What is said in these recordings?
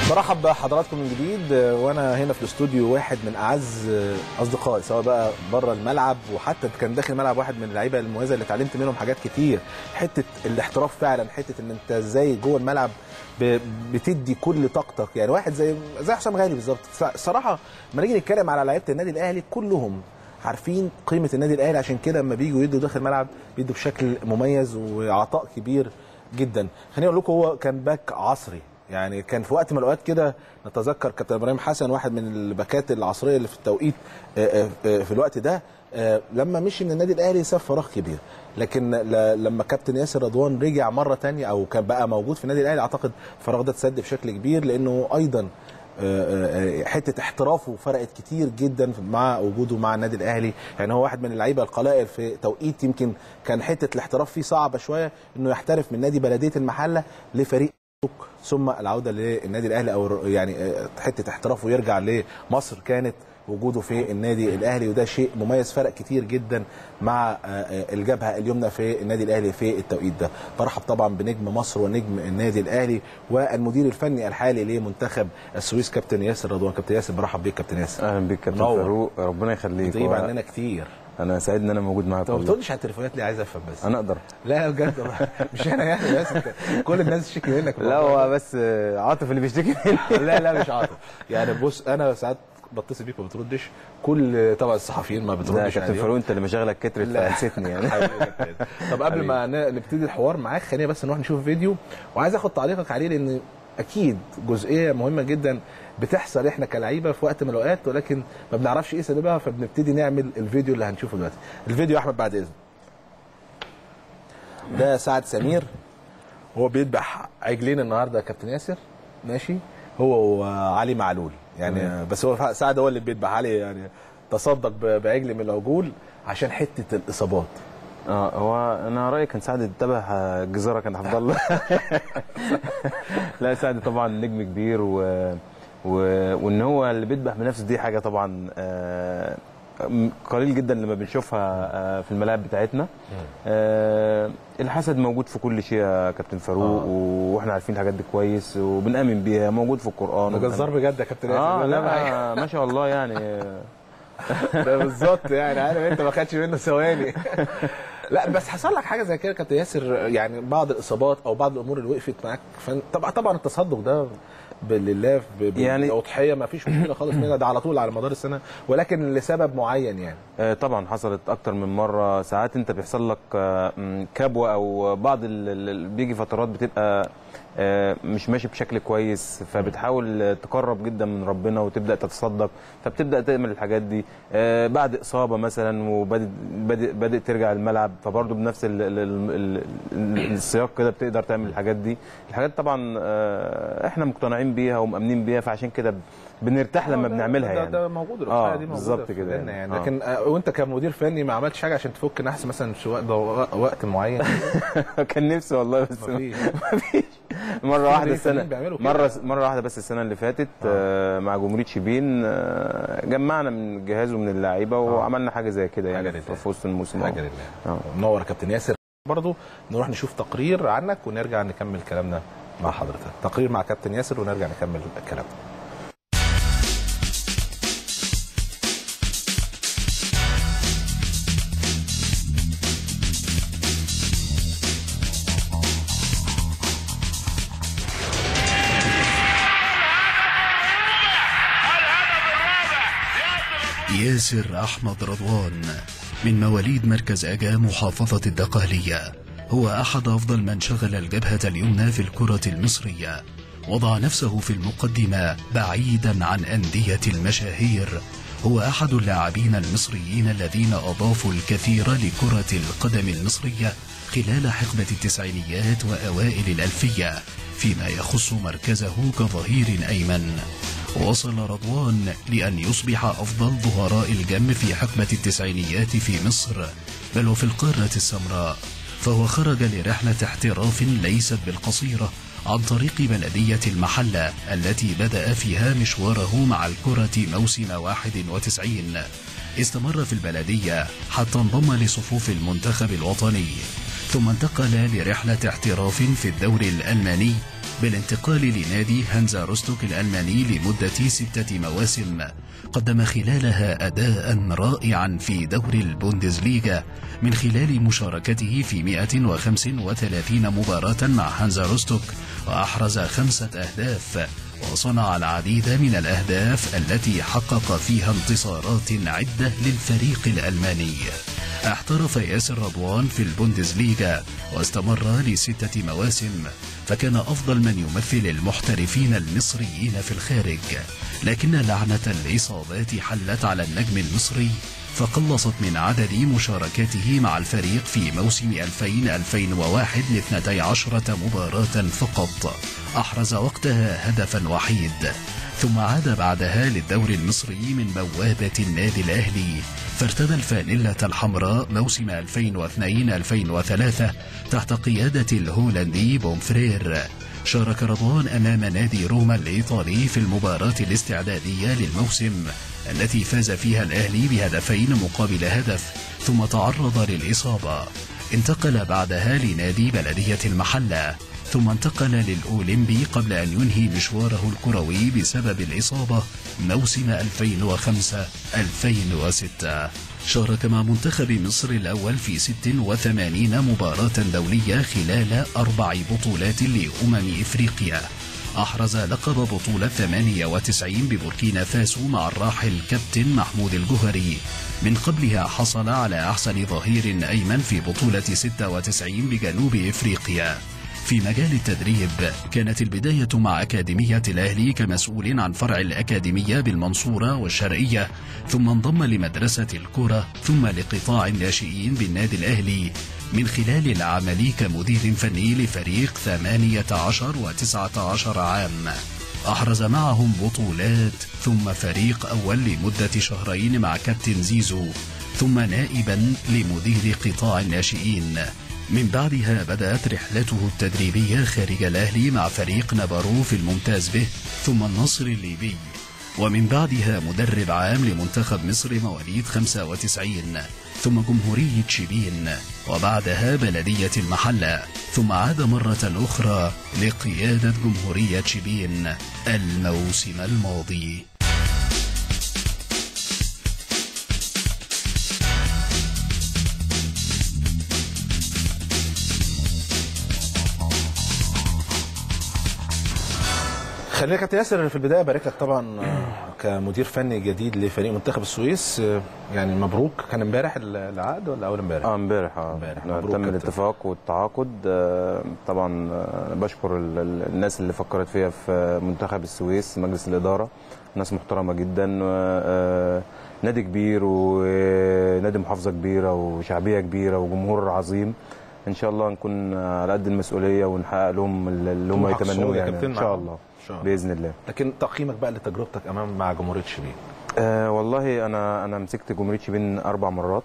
برحب بحضراتكم من جديد وانا هنا في الاستوديو واحد من اعز اصدقائي سواء بقى بره الملعب وحتى كان داخل الملعب واحد من اللعيبه المميزه اللي اتعلمت منهم حاجات كتير حته الاحتراف فعلا حته ان انت ازاي جوه الملعب ب- بتدي كل طاقتك يعني واحد زي زي حسام غالي بالظبط صراحه لما نيجي نتكلم على لعيبه النادي الاهلي كلهم عارفين قيمه النادي الاهلي عشان كده لما بييجوا يدوا داخل الملعب بيدوا بشكل مميز وعطاء كبير جدا خليني اقول لكم هو كان باك عصري يعني كان في وقت من الاوقات كده نتذكر كابتن ابراهيم حسن واحد من الباكات العصريه اللي في التوقيت آه، آه، آه، في الوقت ده آه، لما مشي من النادي الاهلي ساب فراغ كبير لكن ل- لما كابتن ياسر رضوان رجع مره تانية او كان بقى موجود في النادي الاهلي اعتقد الفراغ ده اتسد بشكل كبير لانه ايضا آه، آه، حته احترافه فرقت كتير جدا مع وجوده مع النادي الاهلي يعني هو واحد من اللعيبه القلائل في توقيت يمكن كان حته الاحتراف فيه صعبه شويه انه يحترف من نادي بلديه المحله لفريق ثم العوده للنادي الاهلي او يعني آه، حته احترافه يرجع لمصر كانت وجوده في النادي الاهلي وده شيء مميز فرق كتير جدا مع آه، آه، الجبهه اليمنى في النادي الاهلي في التوقيت ده برحب طبعا بنجم مصر ونجم النادي الاهلي والمدير الفني الحالي لمنتخب السويس كابتن ياسر رضوان كابتن ياسر برحب بيك كابتن ياسر اهلا بيك كابتن منور. فاروق ربنا يخليك بتغيب و- عننا كتير انا سعيد ان انا موجود معاك طب ما والله بتقولش على التليفونات ليه عايز افهم بس انا اقدر لا بجد والله مش انا يعني بس انت كل الناس تشتكي منك لا هو بس آه، عاطف اللي بيشتكي مني لا لا مش عاطف يعني بص انا ساعات بتصل بيك ما بتردش كل طبعا الصحفيين ما لا بتردش كابتن عليهم. فاروق انت اللي مشاغلك كترت لا. فنسيتني يعني حبيبي يا كابتن. طب قبل ما ن- نبتدي الحوار معاك خلينا بس نروح نشوف فيديو وعايز اخد تعليقك عليه لان اكيد جزئيه مهمه جدا بتحصل احنا كلعيبه في وقت من الاوقات ولكن ما بنعرفش ايه سببها فبنبتدي نعمل الفيديو اللي هنشوفه دلوقتي الفيديو يا احمد بعد اذن ده سعد سمير هو بيذبح عجلين النهارده يا كابتن ياسر ماشي هو وعلي معلول يعني بس هو سعد هو اللي بيذبح علي يعني تصدق ب- بعجل من العجول عشان حته الاصابات اه هو انا رايي كان سعد اتبع آه، الجزيره كان افضل له لا سعد طبعا نجم كبير و... و... وان هو اللي بيذبح بنفسه دي حاجه طبعا آه، م- قليل جدا لما بنشوفها آه، في الملاعب بتاعتنا آه، الحسد موجود في كل شيء يا كابتن فاروق آه. واحنا عارفين الحاجات دي كويس وبنامن بيها موجود في القران ده جزار بجد يا كابتن ياسر اه لا لا ما شاء الله يعني ده بالظبط يعني عارف انت ما خدش منه ثواني لا بس حصل لك حاجه زي كده يا كابتن ياسر يعني بعض الاصابات او بعض الامور اللي وقفت معاك فن- طبعا طبعا التصدق ده ب- لله ب- ب- يعني- بالاضحيه ما فيش مشكله خالص منها ده على طول على مدار السنه ولكن لسبب معين يعني آه، طبعا حصلت اكتر من مره ساعات انت بيحصل لك آه، م، كبوه او بعض ال- ال- ال- بيجي فترات بتبقى آه، مش ماشي بشكل كويس فبتحاول تقرب جدا من ربنا وتبدا تتصدق فبتبدا تعمل الحاجات دي آه، بعد اصابه مثلا وبادئ بادئ بادئ ترجع الملعب فبرضه بنفس ال- ال- ال- ال- السياق كده بتقدر تعمل الحاجات دي الحاجات طبعا آه، احنا مقتنعين بيها ومأمنين بيها فعشان كده بنرتاح لما ده- بنعملها ده, يعني ده موجود الأضحية آه، دي موجوده بالظبط في كده ديننا يعني آه. لكن آه، وانت كمدير فني ما عملتش حاجه عشان تفك نحس مثلا في وقت وقت معين كان نفسي والله بس مفيش. مفيش مره في واحده مديرين السنه فنيين بيعملوا كده. مره مره واحده بس السنه اللي فاتت آه. مع جمهوريه شبين آه جمعنا من الجهاز ومن اللعيبه وعملنا حاجه زي كده حاجة يعني لله. في وسط الموسم حاجه آه. لله آه. منور يا كابتن ياسر برضو نروح نشوف تقرير عنك ونرجع نكمل كلامنا مع حضرتك تقرير مع كابتن ياسر ونرجع نكمل الكلام ياسر أحمد رضوان من مواليد مركز أجا محافظة الدقهلية هو أحد أفضل من شغل الجبهة اليمنى في الكرة المصرية وضع نفسه في المقدمة بعيدا عن أندية المشاهير هو أحد اللاعبين المصريين الذين أضافوا الكثير لكرة القدم المصرية خلال حقبة التسعينيات وأوائل الألفية فيما يخص مركزه كظهير أيمن وصل رضوان لأن يصبح أفضل ظهراء الجم في حقبة التسعينيات في مصر بل وفي القارة السمراء فهو خرج لرحلة احتراف ليست بالقصيرة عن طريق بلدية المحلة التي بدأ فيها مشواره مع الكرة موسم 91 استمر في البلدية حتى انضم لصفوف المنتخب الوطني ثم انتقل لرحلة احتراف في الدوري الألماني بالانتقال لنادي هانزا روستوك الألماني لمدة ستة مواسم قدم خلالها أداء رائعا في دوري البوندسليغا من خلال مشاركته في 135 مباراة مع هانزا روستوك وأحرز خمسة أهداف وصنع العديد من الأهداف التي حقق فيها انتصارات عدة للفريق الألماني احترف ياسر رضوان في البوندسليغا واستمر لستة مواسم فكان أفضل من يمثل المحترفين المصريين في الخارج لكن لعنة الإصابات حلت على النجم المصري فقلصت من عدد مشاركاته مع الفريق في موسم 2000-2001 لاثنتي عشرة مباراة فقط أحرز وقتها هدفا وحيد ثم عاد بعدها للدوري المصري من بوابة النادي الأهلي فارتدى الفانيلة الحمراء موسم 2002-2003 تحت قيادة الهولندي بومفرير شارك رضوان أمام نادي روما الإيطالي في المباراة الاستعدادية للموسم التي فاز فيها الأهلي بهدفين مقابل هدف ثم تعرض للإصابة انتقل بعدها لنادي بلدية المحلة ثم انتقل للأولمبي قبل أن ينهي مشواره الكروي بسبب الإصابة موسم 2005-2006 شارك مع منتخب مصر الأول في 86 مباراة دولية خلال أربع بطولات لأمم إفريقيا أحرز لقب بطولة 98 ببوركينا فاسو مع الراحل كابتن محمود الجهري من قبلها حصل على أحسن ظهير أيمن في بطولة 96 بجنوب إفريقيا في مجال التدريب كانت البداية مع أكاديمية الأهلي كمسؤول عن فرع الأكاديمية بالمنصورة والشرقية ثم انضم لمدرسة الكرة ثم لقطاع الناشئين بالنادي الأهلي من خلال العمل كمدير فني لفريق 18 و19 عام أحرز معهم بطولات ثم فريق أول لمدة شهرين مع كابتن زيزو ثم نائبا لمدير قطاع الناشئين من بعدها بدأت رحلته التدريبية خارج الأهلي مع فريق نابارو في الممتاز به ثم النصر الليبي ومن بعدها مدرب عام لمنتخب مصر مواليد 95 ثم جمهورية شبين وبعدها بلدية المحلة ثم عاد مرة أخرى لقيادة جمهورية شبين الموسم الماضي خلينا كابتن ياسر في البدايه بارك لك طبعا آه، كمدير فني جديد لفريق منتخب السويس آه، يعني مبروك كان امبارح العقد ولا اول امبارح؟ اه امبارح اه امبارح. آه، مبروك تم كابتن. الاتفاق والتعاقد آه، طبعا آه، بشكر ال- ال- الناس اللي فكرت فيها في منتخب السويس مجلس الاداره ناس محترمه جدا آه، نادي كبير ونادي محافظه كبيره وشعبيه كبيره وجمهور عظيم ان شاء الله نكون على قد المسؤوليه ونحقق لهم اللي هم طموحك يتمنوه صغير يا يعني كابتن ان شاء معاهم. الله إن شاء الله. باذن الله لكن تقييمك بقى لتجربتك امام مع جمهوريه شبين أه والله انا انا مسكت جمهوريه شبين اربع مرات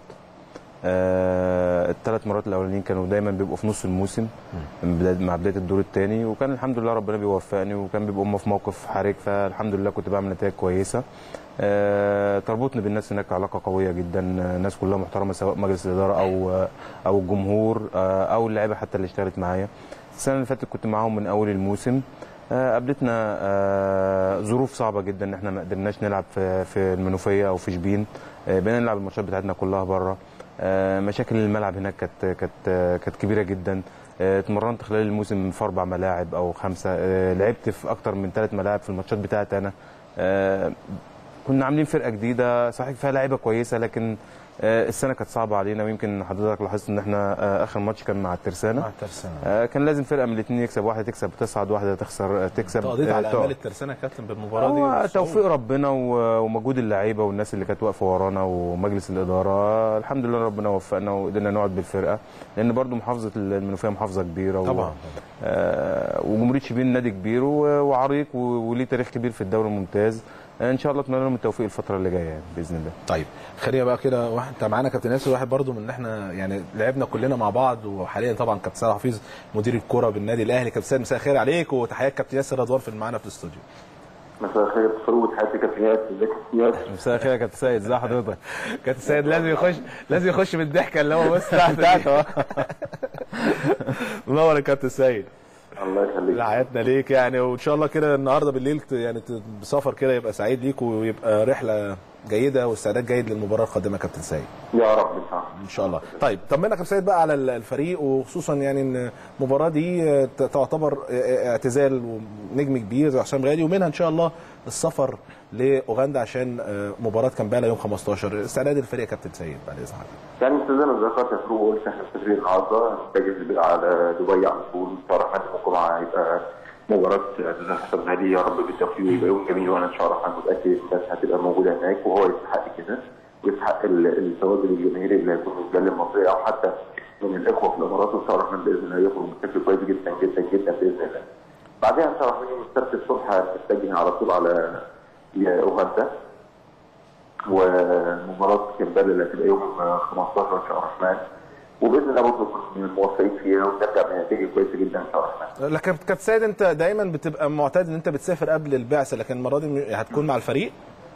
أه الثلاث مرات الاولانيين كانوا دايما بيبقوا في نص الموسم من بداية- مع بدايه الدور الثاني وكان الحمد لله ربنا بيوفقني وكان بيبقوا هم في موقف حرج فالحمد لله كنت بعمل نتائج كويسه أه تربطني بالناس هناك علاقه قويه جدا آه، الناس كلها محترمه سواء مجلس الاداره او او الجمهور آه، او اللعيبه حتى اللي اشتغلت معايا السنه اللي فاتت كنت معاهم من اول الموسم آه، قابلتنا آه، ظروف صعبه جدا ان احنا ما قدرناش نلعب في في المنوفيه او في شبين آه، بقينا نلعب الماتشات بتاعتنا كلها بره آه، مشاكل الملعب هناك كانت كانت آه، كانت كبيره جدا آه، اتمرنت خلال الموسم في اربع ملاعب او خمسه آه، لعبت في اكتر من ثلاث ملاعب في الماتشات بتاعتي انا آه، كنا عاملين فرقه جديده صحيح فيها لعيبه كويسه لكن آه، السنه كانت صعبه علينا ويمكن حضرتك لاحظت ان احنا آه، اخر ماتش كان مع الترسانه مع الترسانه آه، كان لازم فرقه من الاثنين يكسب واحده تكسب تصعد واحده تخسر آه، تكسب قضيت آه، على تقع. امال الترسانه يا كابتن بالمباراه دي هو بصعوبة. توفيق ربنا و- ومجهود اللعيبه والناس اللي كانت واقفه ورانا ومجلس الاداره الحمد لله ربنا وفقنا وقدرنا نقعد بالفرقه لان برضو محافظه المنوفيه محافظه كبيره و- طبعا آه، وجمهوريه شبين نادي كبير و- وعريق و- وليه تاريخ كبير في الدوري الممتاز آه، ان شاء الله اتمنى لهم التوفيق الفتره اللي جايه يعني باذن الله طيب خلينا بقى كده واحد انت معانا كابتن ياسر واحد برضو من ان احنا يعني لعبنا كلنا مع بعض وحاليا طبعا كابتن سيد حفيظ مدير الكره بالنادي الاهلي كابتن سيد مساء الخير عليك وتحيات كابتن ياسر رضوان في معانا في الاستوديو مساء الخير يا فاروق حياتي كافيات ازيك يا سياد مساء الخير يا كابتن سيد ازي حضرتك كابتن سيد لازم يخش لازم يخش بالضحكه اللي هو بس تحت منور يا كابتن سيد الله يخليك رعايتنا ليك يعني وان شاء الله كده النهارده بالليل ت- يعني ت- بسفر كده يبقى سعيد ليك ويبقى رحله جيده واستعداد جيد للمباراه القادمه يا كابتن سيد يا رب ان شاء الله ان شاء الله طيب طمنا يا كابتن سيد بقى على ال- الفريق وخصوصا يعني ان المباراه دي آه، ت- تعتبر آه، اعتزال ونجم كبير زي حسام غالي ومنها ان شاء الله السفر لاوغندا عشان آه، مباراه كامبالا يوم 15 استعداد الفريق يا كابتن سيد بعد اذن حضرتك يعني انت زي ما ذكرت يا فاروق قلت احنا مسافرين النهارده نتجه على دبي على طول صراحه الجمعه هيبقى مباراة اعتزال حسام غالي يا رب بالتوفيق ويبقى يوم جميل وانا ان شاء الله متاكد الناس هتبقى موجوده هناك وهو يستحق كده ويستحق ال- التواجد الجماهيري اللي هيكون من الجاليه المصريه او حتى من الاخوه في الامارات وان شاء الله باذن الله يخرج بشكل كويس جدا جدا جدا باذن الله. بعدها ان شاء الله من يوم السبت الصبح هنتجه على طول على اوغندا ومباراة كمبالا اللي هتبقى يوم 15 شهر الرحمن وباذن الله برضه نكون موفقين فيها ونرجع بنتيجه كويسه جدا ان شاء الله الرحمن. لكن كابتن سيد انت دايما بتبقى معتاد ان انت بتسافر قبل البعثه لكن المره دي م- هتكون مع الفريق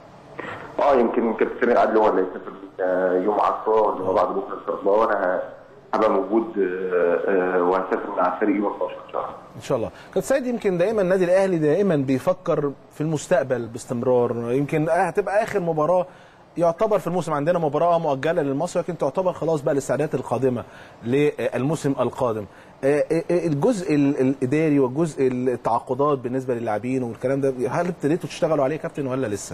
اه يمكن كابتن سمير عادل هو اللي هيسافر آه، يوم 10 اللي هو بعد بكره ان شاء الله وانا هبقى موجود آه، آه، وهسافر مع الفريق يوم 12 ان شاء الله. ان شاء الله كابتن سيد يمكن دايما النادي الاهلي دائما بيفكر في المستقبل باستمرار يمكن هتبقى اخر مباراه يعتبر في الموسم عندنا مباراه مؤجله للمصري لكن تعتبر خلاص بقى الاستعدادات القادمه للموسم القادم آه، آه، آه، الجزء ال- الاداري والجزء التعاقدات بالنسبه للاعبين والكلام ده هل ابتديتوا تشتغلوا عليه يا كابتن ولا لسه؟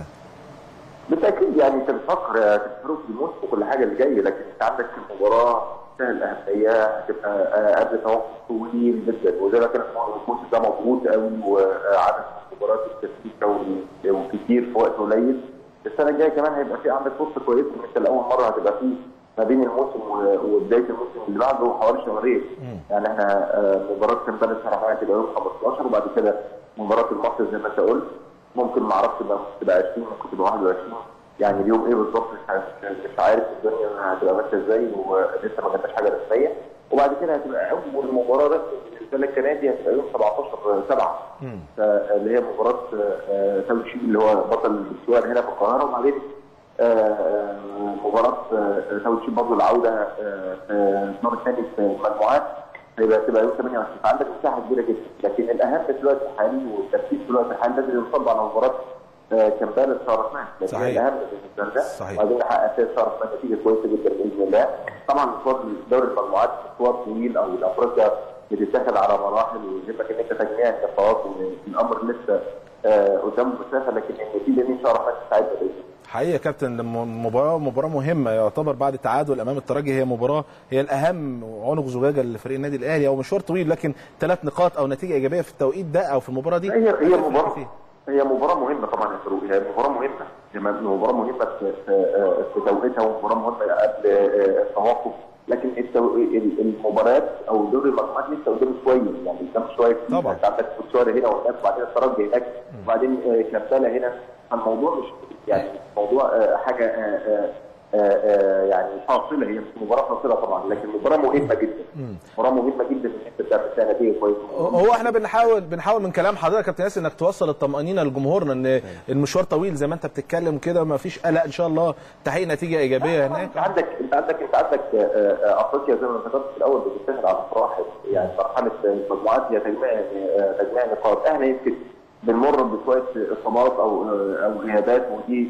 بالتاكيد يعني انت بتفكر يا كابتن فاروق في الموسم وكل حاجه اللي جايه لكن انت عندك المباراه منتهى الاهميه هتبقى آه، قبل توقف طويل جدا وزي ما كان الموسم ده مضغوط قوي وعدد المباريات الكثيره وال- وكتير في وقت قليل السنه الجايه كمان هيبقى في عندك فرصه كويسه ان انت لاول مره هتبقى في ما بين الموسم و- وبدايه الموسم اللي بعده حوالي شهرين يعني احنا آه، مباراه كامبالا الصراحه هتبقى يوم 15 وبعد كده مباراه المصري زي ما انت قلت ممكن ما اعرفش بقى ممكن تبقى 20 ممكن تبقى 21 يعني اليوم ايه بالظبط مش عارف مش عارف الدنيا هتبقى ماشيه ازاي ولسه ما جاتش حاجه رسميه وبعد كده هتبقى اول مباراه رسمي بالنسبه لك كنادي هتبقى يوم 17 7 اللي هي مباراه آه، تاو شيب اللي هو بطل السؤال هنا في القاهره وبعدين آه، آه، مباراه آه، تاو شيب برضه العوده آه، في الدور الثاني في المجموعات هيبقى تبقى يوم 28 فعندك مساحه كبيره جدا لكن الاهم في الوقت الحالي والتركيز في الوقت الحالي لازم ينصب على مباراه آه، كامبالا ان شاء الله الرحمن لكن صحيح. الاهم بالنسبه لنا صحيح. وبعدين نحقق فيها ان شاء الله الرحمن نتيجه كويسه جدا باذن الله طبعا مشوار دوري المجموعات مشوار طويل او افريقيا بتتاخد على مراحل ويجب ان انت تجميع النقاط والامر لسه آه، قدامه مسافه لكن النتيجه دي ان شاء الله الرحمن تساعدنا باذن الله حقيقه يا كابتن لما مباراه مباراه مهمه يعتبر بعد التعادل امام الترجي هي مباراه هي الاهم عنق زجاجه لفريق النادي الاهلي او مشوار طويل لكن ثلاث نقاط او نتيجه ايجابيه في التوقيت ده او في المباراه دي هي هي هتفرق مباراه كتير. هي مباراه مهمه طبعا يا فاروق هي مباراه مهمه هي مباراه مهمه في في في توقيتها ومباراه مهمه قبل آه، التوقف لكن التو... ال- المباريات او دوري المجموعات لسه قدام شويه يعني قدام شويه كتير. طبعا. انت عندك مشوار هنا وهناك وبعدين الترجي هناك وبعدين آه، كامبالا هنا الموضوع مش يعني موضوع آه، حاجه آه، آه، آه، آه، يعني فاصله هي مش مباراه فاصله طبعا لكن مباراه مهمه جدا مباراه مهمه جدا ان انت تعمل فيها نتيجه كويسه هو احنا بنحاول بنحاول من كلام حضرتك يا كابتن ياسر انك توصل الطمانينه لجمهورنا ان المشوار طويل زي ما انت بتتكلم كده ما فيش قلق ان شاء الله تحقيق نتيجه ايجابيه هناك انت عندك انت عندك انت عندك آه، آه، افريقيا زي ما ذكرت في الاول بتشتغل على مراحل يعني مرحله المجموعات هي تجميع آه، تجميع نقاط احنا يمكن بنمر بشويه اصابات او آه، او غيابات ودي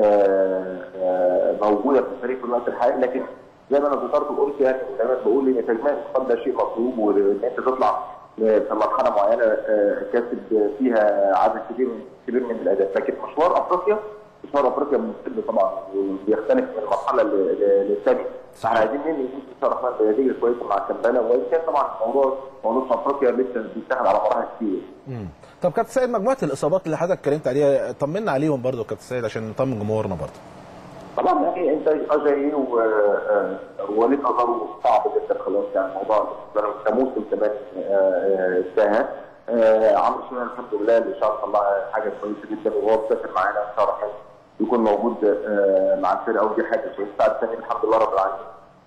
آه، آه، موجوده في الفريق في الوقت الحالي لكن زي ما انا ذكرت وقلت يعني دايما بقول ان تجميع النقاط ده شيء مطلوب وان انت تطلع في مرحله معينه آه، كاسب فيها عدد كبير كبير من الاهداف لكن مشوار افريقيا مشوار افريقيا مستقل طبعا وبيختلف من مرحله ل- ل- للثانيه احنا عايزين ننهي الموسم ان شاء الله الرحمن بنتيجه كويسه مع كمبالا وان كان طبعا موضوع موضوع في افريقيا لسه بيشتغل على مراحل كتير مم. طب كابتن سيد مجموعه الاصابات اللي حضرتك اتكلمت عليها طمنا عليهم برضو يا كابتن سيد عشان نطمن جمهورنا برضو طبعا يعني انت اجاي ووليد ازارو صعب جدا خلاص يعني الموضوع بالنسبه له كموسم كمان آه، آه، انتهى آه، عمرو سليمان الحمد لله اللي شاء الله حاجه كويسه جدا وهو مسافر معانا ان شاء الله يكون موجود آه، مع الفرقه ودي حاجه كويسه سعد سامي الحمد لله رب العالمين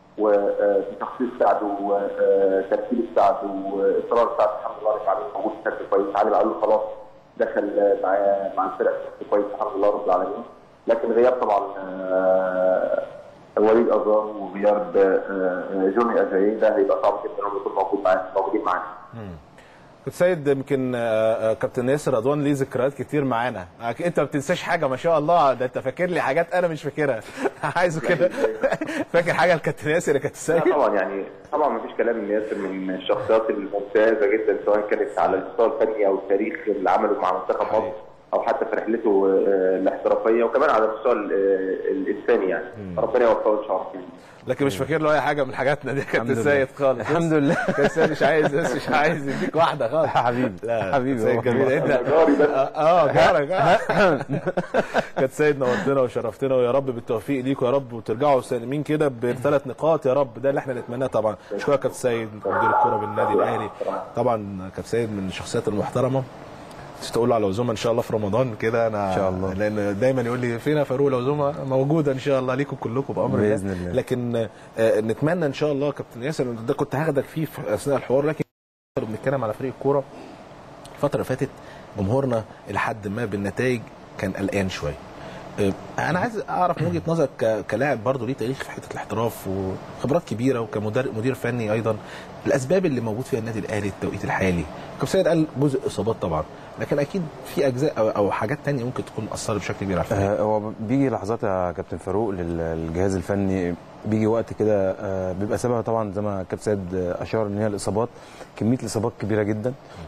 وفي تخصيص سعد وترتيب سعد واصرار سعد الحمد لله رب العالمين موجود بشكل كويس علي بقى له خلاص دخل مع مع الفرق بشكل كويس الحمد لله رب العالمين لكن غياب طبعا آه، وليد ازار وغياب آه، جوني اجاي ده هيبقى صعب جدا انهم يكونوا موجود معانا موجودين معانا كنت سيد يمكن آه، آه، كابتن ياسر رضوان ليه ذكريات كتير معانا أك- انت ما بتنساش حاجه ما شاء الله ده انت فاكر لي حاجات انا مش فاكرها عايزه كده فاكر حاجه الكابتن ياسر يا كابتن لا سيد طبعا يعني طبعا ما فيش كلام ان ياسر من الشخصيات الممتازه جدا سواء كانت على المستوى الفني او التاريخ اللي عمله مع منتخب مصر او حتى في رحلته آه، الاحترافيه وكمان على المستوى ال- آه، الانساني يعني ربنا يوفقه ان شاء الله يعني. لكن مش فاكر له اي حاجه من حاجاتنا دي يا كابتن الحمد سيد لله. خالص الحمد لله. كابتن سيد مش عايز بس مش عايز يديك واحده خالص حبيبي لا حبيبي سيد والله. جميل انت جاري بس اه جارك آه. كابتن سيد نورتنا وشرفتنا ويا رب بالتوفيق ليكم يا رب وترجعوا سالمين كده بثلاث نقاط يا رب ده اللي احنا نتمناه طبعا شكرا كابتن سيد مدير الكوره بالنادي الاهلي طبعا كابتن سيد من الشخصيات المحترمه تقول له على عزومه ان شاء الله في رمضان كده انا إن شاء الله. لان دايما يقول لي فينا فاروق العزومه موجوده ان شاء الله ليكم كلكم بامر الله. بإذن الله. لكن آه، نتمنى ان شاء الله كابتن ياسر ده كنت هاخدك فيه في اثناء الحوار لكن بنتكلم على فريق الكوره الفتره اللي فاتت جمهورنا الى حد ما بالنتائج كان قلقان شويه آه، انا عايز اعرف من وجهه نظرك ك- كلاعب برضه ليه تاريخ في حته الاحتراف وخبرات كبيره وكمدير مدير فني ايضا الاسباب اللي موجود فيها النادي الاهلي التوقيت الحالي كابتن سيد قال جزء اصابات طبعا لكن اكيد في اجزاء او, أو حاجات تانية ممكن تكون اثرت بشكل كبير على الفريق آه، هو بيجي لحظات يا كابتن فاروق لل- للجهاز الفني بيجي وقت كده آه، بيبقى سببها طبعا زي ما كابتن سيد آه، اشار ان هي الاصابات كميه الاصابات كبيره جدا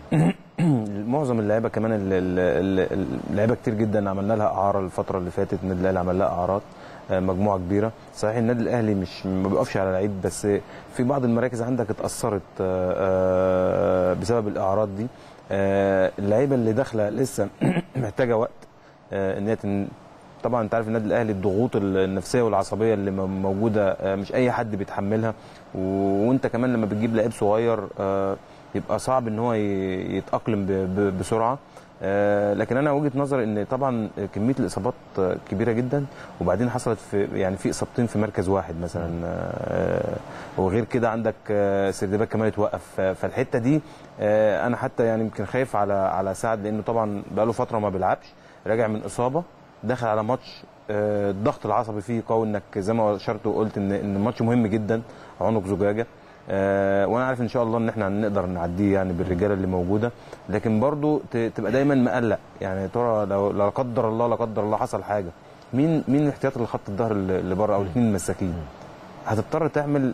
معظم اللعيبه كمان ال- ال- ال- اللعيبه كتير جدا عملنا لها اعاره الفتره اللي فاتت النادي الاهلي عمل لها اعارات آه، مجموعه كبيره صحيح النادي الاهلي مش ما بيقفش على لعيب بس في بعض المراكز عندك اتاثرت آه، آه، بسبب الاعارات دي آه، اللعيبه اللي داخله لسه محتاجه وقت آه، ان هي تن- طبعا انت عارف النادي الاهلي الضغوط النفسيه والعصبيه اللي م- موجوده آه، مش اي حد بيتحملها و- وانت كمان لما بتجيب لعيب صغير آه، يبقى صعب ان هو ي- يتاقلم ب- ب- بسرعه آه، لكن انا وجهه نظري ان طبعا كميه الاصابات آه، كبيره جدا وبعدين حصلت في يعني في اصابتين في مركز واحد مثلا آه، وغير كده عندك آه، سردباك كمان اتوقف ف- فالحته دي آه، انا حتى يعني يمكن خايف على على سعد لانه طبعا بقاله فتره ما بيلعبش راجع من اصابه داخل على ماتش آه، الضغط العصبي فيه قوي انك زي ما اشرت وقلت ان ان الماتش مهم جدا عنق زجاجه آه، وانا عارف ان شاء الله ان احنا هنقدر نعديه يعني بالرجاله اللي موجوده لكن برضو ت- تبقى دايما مقلق يعني يا ترى لو لا قدر الله لا قدر الله حصل حاجه مين مين الاحتياط اللي خط الظهر اللي اللي بره او الاثنين المساكين هتضطر تعمل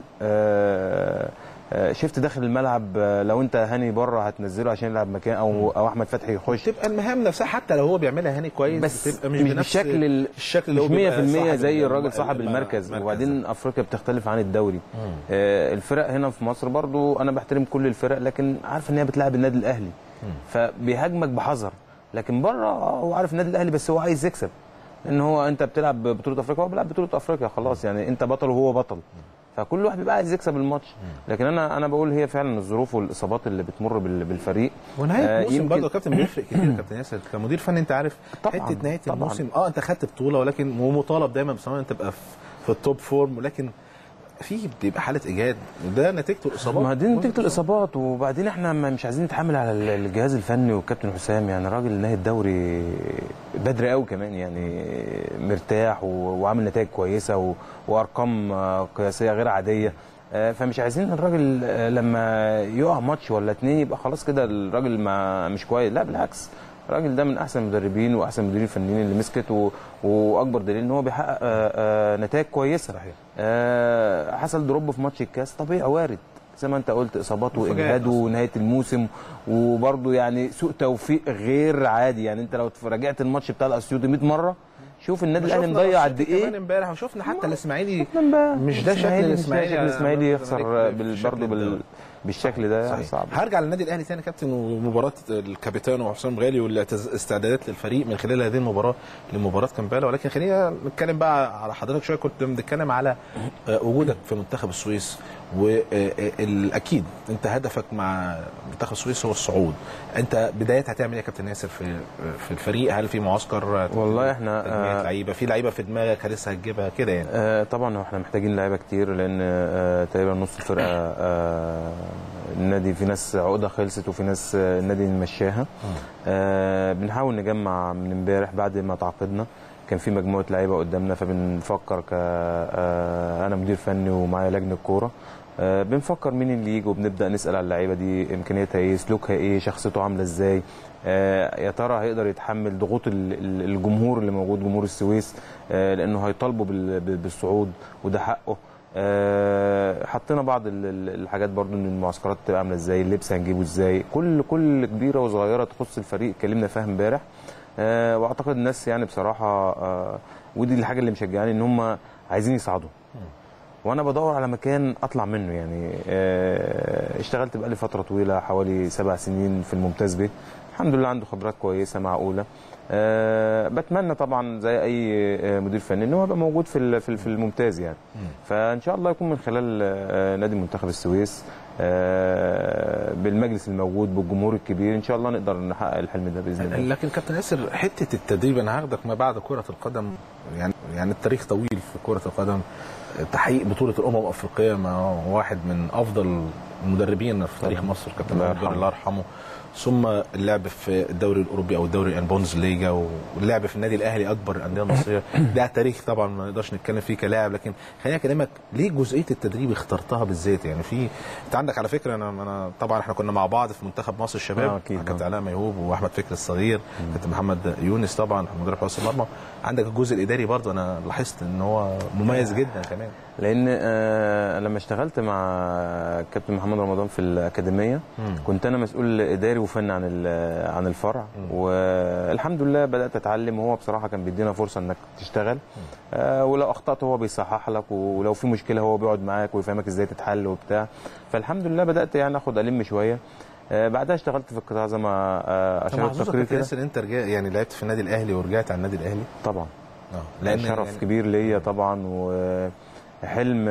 آه، آه، شيفت داخل الملعب آه، لو انت هاني بره هتنزله عشان يلعب مكان او او احمد فتحي يخش تبقى المهام نفسها حتى لو هو بيعملها هاني كويس بس بتبقى مش, مش, مش بنفس بالشكل ال- الشكل اللي هو مش 100% بيبقى صاحب زي ال- الراجل صاحب الم- المركز المركز. وبعدين افريقيا بتختلف عن الدوري آه الفرق هنا في مصر برضو انا بحترم كل الفرق لكن عارف ان هي بتلعب النادي الاهلي فبيهاجمك بحذر لكن بره هو عارف النادي الاهلي بس هو عايز يكسب ان هو انت بتلعب بطوله افريقيا هو بيلعب بطوله افريقيا خلاص يعني انت بطل وهو بطل فكل واحد بيبقى عايز يكسب الماتش لكن انا انا بقول هي فعلا الظروف والاصابات اللي بتمر بال- بالفريق ونهايه آه، الموسم يمكن- برضه يا كابتن بيفرق كتير يا كابتن ياسر كمدير فني انت عارف طبعاً، حته نهايه طبعاً. الموسم اه انت خدت بطوله ولكن ومطالب دايما بصراحه انت تبقى في, في التوب فورم ولكن في بيبقى حاله اجهاد وده نتيجته الاصابات ما دي نتيجه الاصابات وبعدين احنا ما- مش عايزين نتحمل على ال- الجهاز الفني والكابتن حسام يعني راجل نهي الدوري بدري قوي كمان يعني مرتاح و- وعامل نتائج كويسه و- وارقام آه، قياسيه غير عاديه آه، فمش عايزين الراجل آه، لما يقع ماتش ولا اتنين يبقى خلاص كده الراجل ما مش كويس لا بالعكس الراجل ده من احسن المدربين واحسن المديرين الفنيين اللي مسكت و... واكبر دليل ان هو بيحقق آه، آه، نتائج كويسه صحيح. آه، حصل دروب في ماتش الكاس طبيعي وارد زي ما انت قلت اصابات مفاجآت واجهاد أصلاً. ونهايه الموسم وبرده يعني سوء توفيق غير عادي يعني انت لو راجعت الماتش بتاع الاسيوطي 100 مره شوف النادي الاهلي شفنا مضيع قد الأسيوطي كمان ايه امبارح وشفنا حتى الاسماعيلي شفنا امبارح. مش ده شكل الإسماعيلي- مش ده الاسماعيلي شكل الاسماعيلي أمام يخسر الزمالك بال- في شكل برضه بال... الدوري. بالشكل ده صحيح. صعب هرجع للنادي الاهلي تاني يا كابتن ومباراه الكابيتان وحسام غالي والاستعدادات للفريق من خلال هذه المباراه لمباراه كامبالا ولكن خلينا نتكلم بقى على حضرتك شويه كنت بنتكلم على آه، وجودك في منتخب السويس والاكيد انت هدفك مع منتخب السويس هو الصعود انت بدايه هتعمل ايه يا كابتن ياسر في في الفريق هل في معسكر والله إحنا، تجميع آه، لعيبه في لعيبه في دماغك لسه هتجيبها كده يعني آه طبعا احنا محتاجين لعيبه كتير لان آه تقريبا نص الفرقه آه النادي في ناس عقده خلصت وفي ناس آه، النادي مشاها آه بنحاول نجمع من امبارح بعد ما تعاقدنا كان في مجموعه لعيبه قدامنا فبنفكر ك آه انا مدير فني ومعايا لجنه كوره آه بنفكر مين اللي يجي وبنبدا نسال على اللعيبه دي امكانياتها ايه سلوكها ايه شخصيته عامله ازاي آه يا ترى هيقدر يتحمل ضغوط ال- ال- الجمهور اللي موجود جمهور السويس آه لانه هيطالبوا بال- بال- بالصعود وده حقه آه، حطينا بعض ال- ال- الحاجات برضو ان المعسكرات تبقى عامله ازاي اللبس هنجيبه ازاي كل كل كبيره وصغيره تخص الفريق اتكلمنا فيها امبارح آه، واعتقد الناس يعني بصراحه آه، ودي الحاجه اللي مشجعاني ان هم عايزين يصعدوا وانا بدور على مكان اطلع منه يعني آه، اشتغلت بقالي فتره طويله حوالي سبع سنين في الممتاز به الحمد لله عنده خبرات كويسه معقوله أه بتمنى طبعا زي اي آه، مدير فني ان هو يبقى موجود في ال- في ال- في الممتاز يعني فان شاء الله يكون من خلال آه، نادي منتخب السويس آه، بالمجلس الموجود بالجمهور الكبير ان شاء الله نقدر نحقق الحلم ده باذن الله لكن كابتن ياسر حته التدريب انا هاخدك ما بعد كره القدم يعني يعني التاريخ طويل في كره القدم تحقيق بطوله الامم الافريقيه مع واحد من افضل المدربين في تاريخ مصر كابتن الله محمود يرحمه. الله يرحمه ثم اللعب في الدوري الاوروبي او الدوري البونز ليجا واللعب في النادي الاهلي اكبر الانديه المصريه ده تاريخ طبعا ما نقدرش نتكلم فيه كلاعب لكن خليني اكلمك ليه جزئيه التدريب اخترتها بالذات يعني في انت عندك على فكره انا انا طبعا احنا كنا مع بعض في منتخب مصر الشباب آه، أكيد، مع كابتن آه. علاء ميهوب واحمد فكري الصغير كابتن محمد يونس طبعا مدرب حراس المرمى عندك الجزء الاداري برضه انا لاحظت ان هو مميز جدا كمان لان آه لما اشتغلت مع كابتن محمد رمضان في الاكاديميه مم. كنت انا مسؤول اداري وفني عن ال- عن الفرع والحمد لله بدات اتعلم وهو بصراحه كان بيدينا فرصه انك تشتغل آه ولو اخطات هو بيصحح لك ولو في مشكله هو بيقعد معاك ويفهمك ازاي تتحل وبتاع فالحمد لله بدات يعني اخد الم شويه آه بعدها اشتغلت في القطاع زي ما آه طب اشار محظوظك التقرير كابتن كده ياسر ان انت رجع يعني لعبت في النادي الاهلي ورجعت على النادي الاهلي طبعا اه لان شرف يعني كبير ليا طبعا وحلم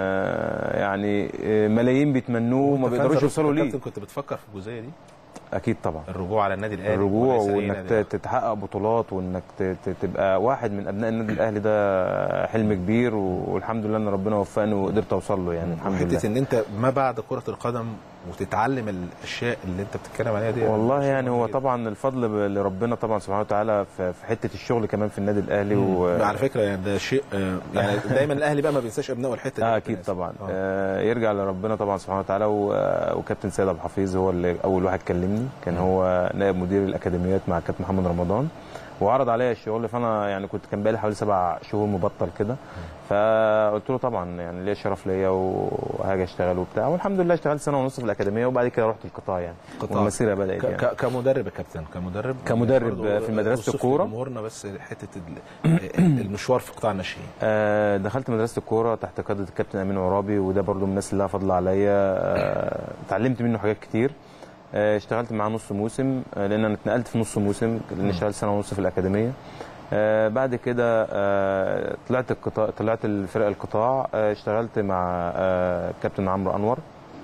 آه، يعني آه، ملايين بيتمنوه وما وأنت بيقدروش فاهم يوصلوا ليه كابتن كنت بتفكر في الجزئيه دي اكيد طبعا الرجوع على النادي الاهلي الرجوع وليس أي وانك نادي ت- تتحقق بطولات وانك ت- ت- تبقى واحد من ابناء النادي الاهلي ده حلم كبير والحمد لله ان ربنا وفقني وقدرت اوصل له يعني الحمد حته لله ان انت ما بعد كره القدم وتتعلم الاشياء اللي انت بتتكلم عليها دي والله شيء يعني هو مهم جداً. طبعا الفضل ب- لربنا طبعا سبحانه وتعالى في في حته الشغل كمان في النادي الاهلي و... على فكره يعني ده شيء آه، يعني دايما الاهلي بقى ما بينساش ابنائه الحته دي اه يا اكيد كابتن طبعا ياسر. آه. آه يرجع لربنا طبعا سبحانه وتعالى و- آه، وكابتن سيد عبد الحفيظ هو اللي اول واحد كلمني كان هو نائب مدير الاكاديميات مع كابتن محمد رمضان وعرض عليا الشغل فانا يعني كنت كان بقالي حوالي سبع شهور مبطل كده فقلت له طبعا يعني ليا شرف ليا وهاجي اشتغل وبتاع والحمد لله اشتغلت سنه ونص في الاكاديميه وبعد كده رحت القطاع يعني قطاع. والمسيره بدات ك- يعني ك- كمدرب يا كابتن كمدرب كمدرب برضو في مدرسة اوصف الكورة. لجمهورنا بس حته ال- المشوار في قطاع الناشئين آه، دخلت مدرسه الكوره تحت قياده الكابتن امين عرابي وده برضو من الناس اللي لها فضل عليا آه، اتعلمت منه حاجات كتير آه، اشتغلت معاه نص موسم آه، لان انا اتنقلت في نص موسم لان اشتغلت سنه ونص في الاكاديميه آه، بعد كده آه، طلعت القطاع طلعت الفرق القطاع آه، اشتغلت مع آه، كابتن عمرو انور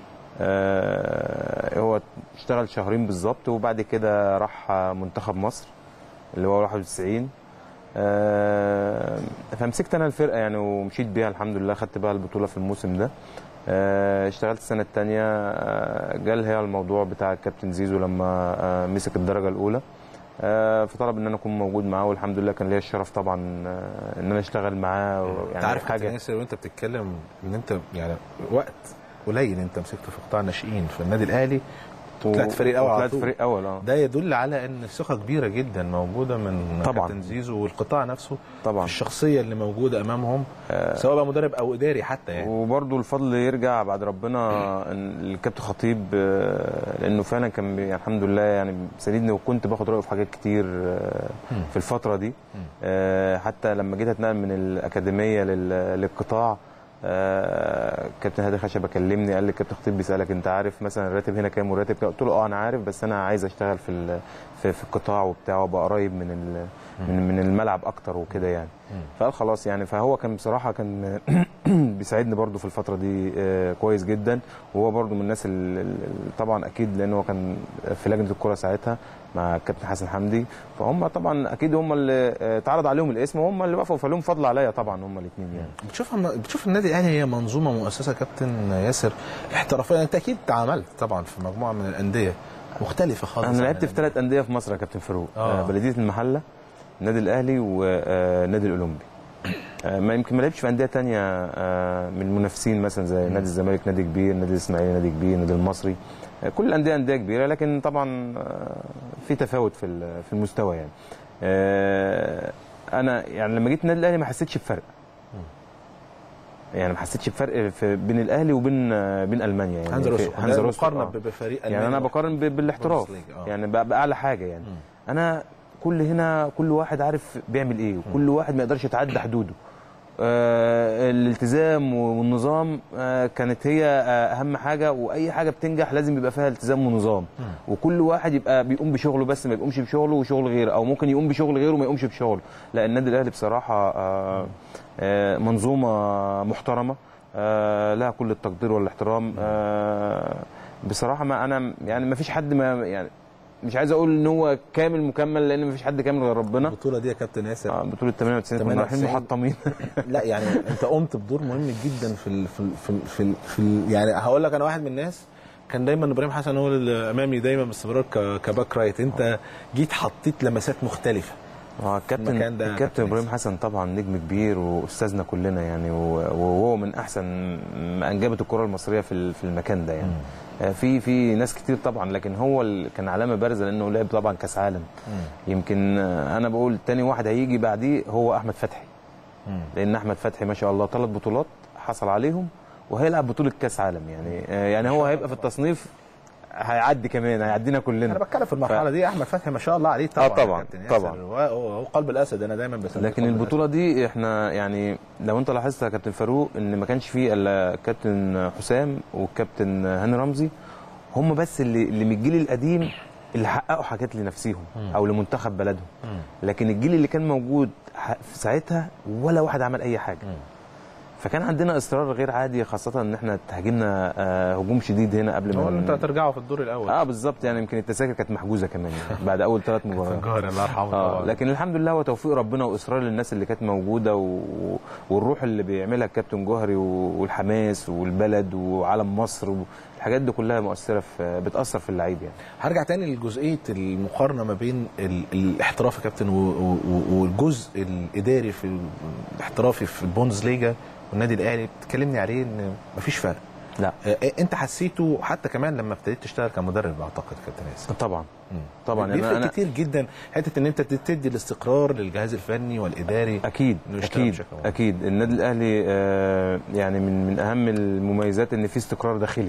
آه، هو اشتغل شهرين بالظبط وبعد كده راح منتخب مصر اللي هو 91 آه، فمسكت انا الفرقه يعني ومشيت بيها الحمد لله خدت بقى البطوله في الموسم ده آه، اشتغلت السنه الثانيه جال هي الموضوع بتاع الكابتن زيزو لما آه، مسك الدرجه الاولى آه، فطلب ان انا اكون موجود معاه والحمد لله كان ليا الشرف طبعا آه، ان انا اشتغل معاه انت يعني عارف كابتن حاجه ياسر وانت بتتكلم ان انت يعني وقت قليل انت مسكت في قطاع الناشئين في النادي الاهلي طلعت فريق اول على طلعت طول فريق اول اه ده يدل على ان ثقه كبيره جدا موجوده من طبعاً. كابتن زيزو والقطاع نفسه طبعا في الشخصيه اللي موجوده امامهم سواء بقى مدرب او اداري حتى يعني وبرضه الفضل يرجع بعد ربنا إن الكابتن خطيب آه، لانه فعلا كان بي- يعني الحمد لله يعني ساندني وكنت باخد رايه في حاجات كتير آه، في الفتره دي آه، حتى لما جيت اتنقل من الاكاديميه لل- للقطاع آه، كابتن هادي خشبه كلمني قال لي الكابتن خطيب بيسالك انت عارف مثلا الراتب هنا كام والراتب كام قلت له اه انا عارف بس انا عايز اشتغل في ال- في, في القطاع وبتاع وابقى قريب من ال- من من الملعب اكتر وكده يعني فقال خلاص يعني فهو كان بصراحه كان بيساعدني برضو في الفتره دي آه، كويس جدا وهو برضو من الناس اللي طبعا اكيد لان هو كان في لجنه الكره ساعتها مع الكابتن حسن حمدي فهم طبعا اكيد هم اللي آه، اتعرض عليهم الاسم وهم اللي وقفوا فلهم فضل عليا طبعا هم الاثنين يعني بتشوف بتشوف النادي الاهلي هي منظومه مؤسسه كابتن ياسر احترافيه انت اكيد تعاملت طبعا في مجموعه من الانديه مختلفه خالص انا عن لعبت في الأندية. ثلاث انديه في مصر يا كابتن فاروق آه. آه. بلديه المحله النادي الاهلي والنادي الاولمبي آه، ما يمكن ما لعبتش في انديه تانية آه، من المنافسين مثلا زي نادي الزمالك نادي كبير نادي الاسماعيلي نادي كبير نادي المصري آه، كل الانديه انديه كبيره لكن طبعا آه، في تفاوت في ال- في المستوى يعني آه، انا يعني لما جيت النادي الاهلي ما حسيتش بفرق يعني ما حسيتش بفرق في بين الاهلي وبين آه، بين المانيا يعني هانز في- روسو هانز روسو مقارنه آه. بفريق يعني ألماني انا بقارن ب- بالاحتراف بوندسليغا، آه. يعني بقى باعلى حاجه يعني انا كل هنا كل واحد عارف بيعمل ايه وكل واحد ما يقدرش يتعدى حدوده آه الالتزام والنظام آه كانت هي آه اهم حاجه واي حاجه بتنجح لازم يبقى فيها التزام ونظام وكل واحد يبقى بيقوم بشغله بس ما يقومش بشغله وشغل غيره او ممكن يقوم بشغل غيره وما يقومش بشغله لا النادي الاهلي بصراحه آه آه منظومه محترمه آه لها كل التقدير والاحترام آه بصراحه ما انا يعني ما فيش حد ما يعني مش عايز اقول ان هو كامل مكمل لان ما فيش حد كامل غير ربنا البطوله دي يا كابتن ياسر آه بطوله 98 كنا رايحين 98. محطمين لا يعني انت قمت بدور مهم جدا في ال في ال في ال في, ال في ال يعني هقول لك انا واحد من الناس كان دايما ابراهيم حسن هو اللي امامي دايما باستمرار ك- كباك رايت انت جيت حطيت لمسات مختلفه اه الكابتن المكان ده الكابتن كابتن ابراهيم حسن طبعا نجم كبير واستاذنا كلنا يعني و- وهو من احسن ما انجبت الكره المصريه في ال- في المكان ده يعني آه، في في ناس كتير طبعا لكن هو اللي كان علامه بارزه لانه لعب طبعا كاس عالم يمكن آه، انا بقول تاني واحد هيجي بعديه هو احمد فتحي لان احمد فتحي ما شاء الله ثلاث بطولات حصل عليهم وهيلعب بطوله كاس عالم يعني آه، يعني هو هيبقى في التصنيف هيعدي كمان هيعدينا كلنا انا بتكلم في المرحله دي احمد فتحي ما شاء الله عليه طبعا آه طبعاً، يا كابتن ياسر. طبعاً. هو- هو هو قلب الاسد انا دايما بسميه لكن قلب البطوله دي احنا يعني لو انت لاحظت يا كابتن فاروق ان ما كانش فيه الا كابتن حسام والكابتن هاني رمزي هم بس اللي اللي من الجيل القديم اللي حققوا حاجات لنفسهم او لمنتخب بلدهم لكن الجيل اللي كان موجود ح- في ساعتها ولا واحد عمل اي حاجه فكان عندنا اصرار غير عادي خاصه ان احنا تهاجمنا آه، هجوم شديد هنا قبل هو ما انت هترجعوا في الدور الاول اه بالظبط يعني يمكن التذاكر كانت محجوزه كمان يعني بعد اول ثلاث مباريات جوهر الله يرحمه اه طبعا لكن الحمد لله هو توفيق ربنا واصرار للناس اللي كانت موجوده و... والروح اللي بيعملها الكابتن جوهري و... والحماس والبلد وعلم مصر والحاجات دي كلها مؤثره في بتاثر في اللعيب يعني هرجع تاني لجزئيه المقارنه ما بين ال... الاحتراف يا كابتن و... و... والجزء الاداري في الاحترافي في البوندسليجا والنادي الاهلي بتكلمني عليه ان مفيش فرق لا آه، انت حسيته حتى كمان لما ابتديت تشتغل كمدرب اعتقد كابتن ياسر طبعا طبعا بيفرق يعني انا كتير جدا حته ان انت تدي الاستقرار للجهاز الفني والاداري اكيد إنه يشتغل اكيد بشكل واضح. اكيد النادي الاهلي آه، يعني من من اهم المميزات ان في استقرار داخلي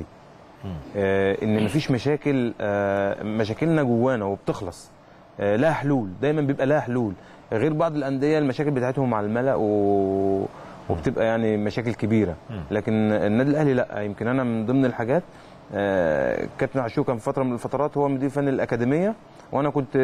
آه، ان مفيش مشاكل آه، مشاكلنا جوانا وبتخلص آه، لها حلول دايما بيبقى لها حلول غير بعض الانديه المشاكل بتاعتهم مع الملا و... وبتبقى يعني مشاكل كبيره لكن النادي الاهلي لا يمكن انا من ضمن الحاجات آه، كابتن عاشور كان في فتره من الفترات هو مدير فني الاكاديميه وانا كنت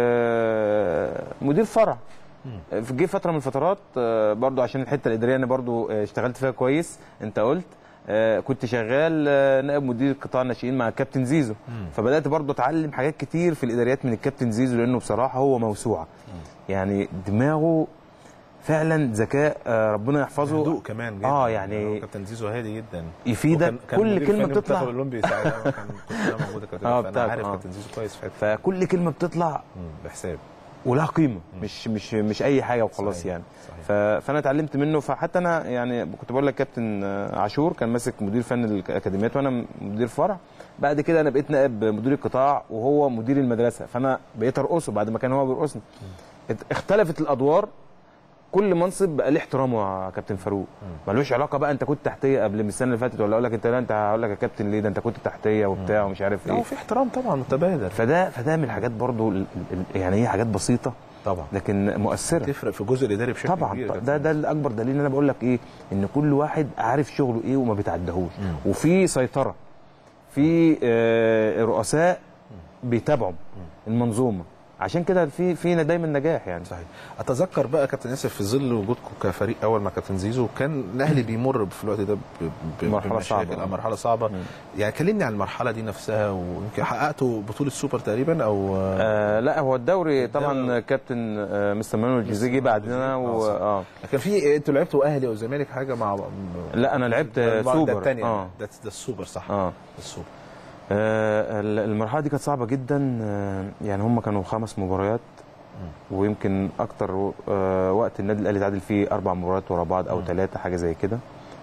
آه، مدير فرع في جه فتره من الفترات آه، برضو عشان الحته الاداريه انا برضو آه، اشتغلت فيها كويس انت قلت آه، كنت شغال آه، نائب مدير قطاع الناشئين مع الكابتن زيزو فبدات برضو اتعلم حاجات كتير في الاداريات من الكابتن زيزو لانه بصراحه هو موسوعه يعني دماغه فعلا ذكاء آه، ربنا يحفظه هدوء كمان جدا اه يعني كابتن زيزو هادي جدا يفيدك وكان- كان كل مدير كلمه فني بتطلع المنتخب الاولمبي ساعتها كان كنت انا موجود يا كابتن آه، فانا بتاعك، عارف آه. كابتن زيزو كويس في حته فكل كلمه بتطلع مم، بحساب ولها قيمه مش مش مش اي حاجه وخلاص صحيح، يعني صحيح. ف... فانا اتعلمت منه فحتى انا يعني كنت بقول لك كابتن آه، عاشور كان ماسك مدير فن الاكاديميات وانا مدير فرع بعد كده انا بقيت نائب مدير القطاع وهو مدير المدرسه فانا بقيت ارقصه بعد ما كان هو بيرقصني ات- اختلفت الادوار كل منصب بقى ليه احترامه يا كابتن فاروق ملوش علاقه بقى انت كنت تحتيه قبل من السنه اللي فاتت ولا اقول لك انت لا انت هقول لك يا كابتن ليه ده انت كنت تحتيه وبتاع ومش عارف لا ايه هو في احترام طبعا متبادل فده فده من الحاجات برضو ال- ال- يعني هي حاجات بسيطه طبعا لكن مؤثره تفرق في الجزء الاداري بشكل طبعا كبير يا ده كابتن. ده الاكبر دليل ان انا بقول لك ايه ان كل واحد عارف شغله ايه وما بيتعدهوش وفي سيطره في آه، رؤساء بيتابعوا المنظومه عشان كده في فينا دايما نجاح يعني صحيح اتذكر بقى كابتن ياسر في ظل وجودكم كفريق اول مع كابتن زيزو كان الاهلي بيمر في الوقت ده ب- ب- مرحلة بمشاكل، صعبة. آه، مرحله صعبه يعني كلمني عن المرحله دي نفسها ويمكن حققتوا بطوله سوبر تقريبا او آه لا هو الدوري طبعا كابتن آه مستر مانويل جوزيه جه بعدنا و... اه لكن في انتوا لعبتوا اهلي او زمالك حاجه مع لا انا لعبت ده سوبر الثانيه اه ده ده السوبر صح اه ده السوبر آه، ال- المرحله دي كانت صعبه جدا آه، يعني هم كانوا خمس مباريات ويمكن اكتر آه، وقت النادي الاهلي تعادل فيه اربع مباريات ورا بعض او ثلاثه حاجه زي كده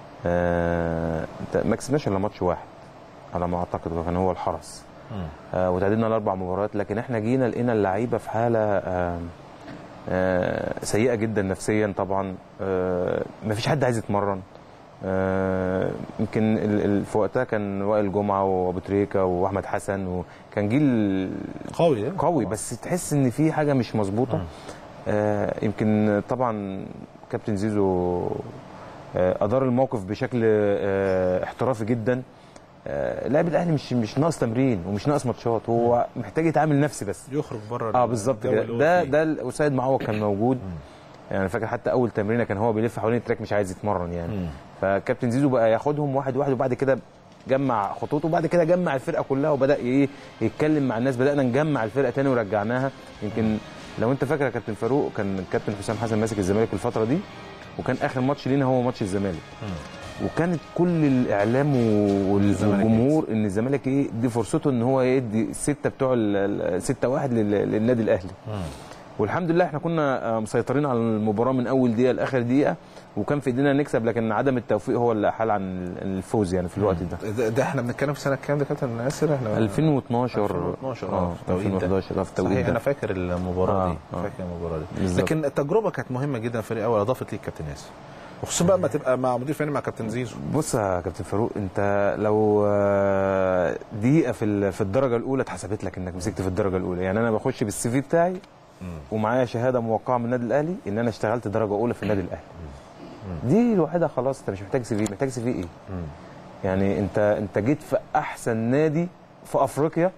آه، ت- ما كسبناش الا ماتش واحد على ما اعتقد كان هو الحرس آه، وتعادلنا الاربع مباريات لكن احنا جينا لقينا اللعيبه في حاله آه، آه، سيئه جدا نفسيا طبعا ما فيش حد عايز يتمرن آه، يمكن ال- ال- في وقتها كان وائل جمعه وابو تريكه واحمد حسن وكان جيل قوي ده قوي بس تحس ان في حاجه مش مظبوطه آه، يمكن طبعا كابتن زيزو آه، ادار الموقف بشكل آه، احترافي جدا آه، لاعب الاهلي مش مش ناقص تمرين ومش ناقص ماتشات هو محتاج يتعامل نفسي بس يخرج بره اه بالظبط الجو كده اللي هو ده فيه. ده ال- وسيد معوض كان موجود يعني فاكر حتى اول تمرينه كان هو بيلف حوالين التراك مش عايز يتمرن يعني مم. فكابتن زيزو بقى ياخدهم واحد واحد وبعد كده جمع خطوطه وبعد كده جمع الفرقه كلها وبدا ايه يتكلم مع الناس بدانا نجمع الفرقه تاني ورجعناها يمكن لو انت فاكر يا كابتن فاروق كان الكابتن حسام حسن ماسك الزمالك في الفتره دي وكان اخر ماتش لينا هو ماتش الزمالك وكانت كل الاعلام و- الزمالك والجمهور ان الزمالك ايه دي فرصته ان هو يدي السته بتوع السته واحد لل- للنادي الاهلي والحمد لله احنا كنا آه، مسيطرين على المباراه من اول دقيقه لاخر دقيقه وكان في ايدينا نكسب لكن عدم التوفيق هو اللي حال عن الفوز يعني في الوقت ده ده, ده احنا بنتكلم في سنه كام ده كابتن ياسر احنا 2012 2012 اه في التوقيت ده. 2011 اه في التوقيت صحيح انا ده فاكر المباراه آه، دي آه. فاكر المباراه دي بالظبط. لكن التجربه كانت مهمه جدا فريق اول اضافت ليك كابتن ياسر وخصوصا بقى ما تبقى مع مدير فني مع كابتن زيزو بص يا كابتن فاروق انت لو آه، دقيقه في ال- في الدرجه الاولى اتحسبت لك انك مسكت في الدرجه الاولى يعني انا بخش بالسي في بتاعي ومعايا شهاده موقعه من النادي الاهلي ان انا اشتغلت درجه اولى في النادي الاهلي دي الوحيده خلاص انت مش محتاج سي في محتاج سي في ايه يعني انت انت جيت في احسن نادي في افريقيا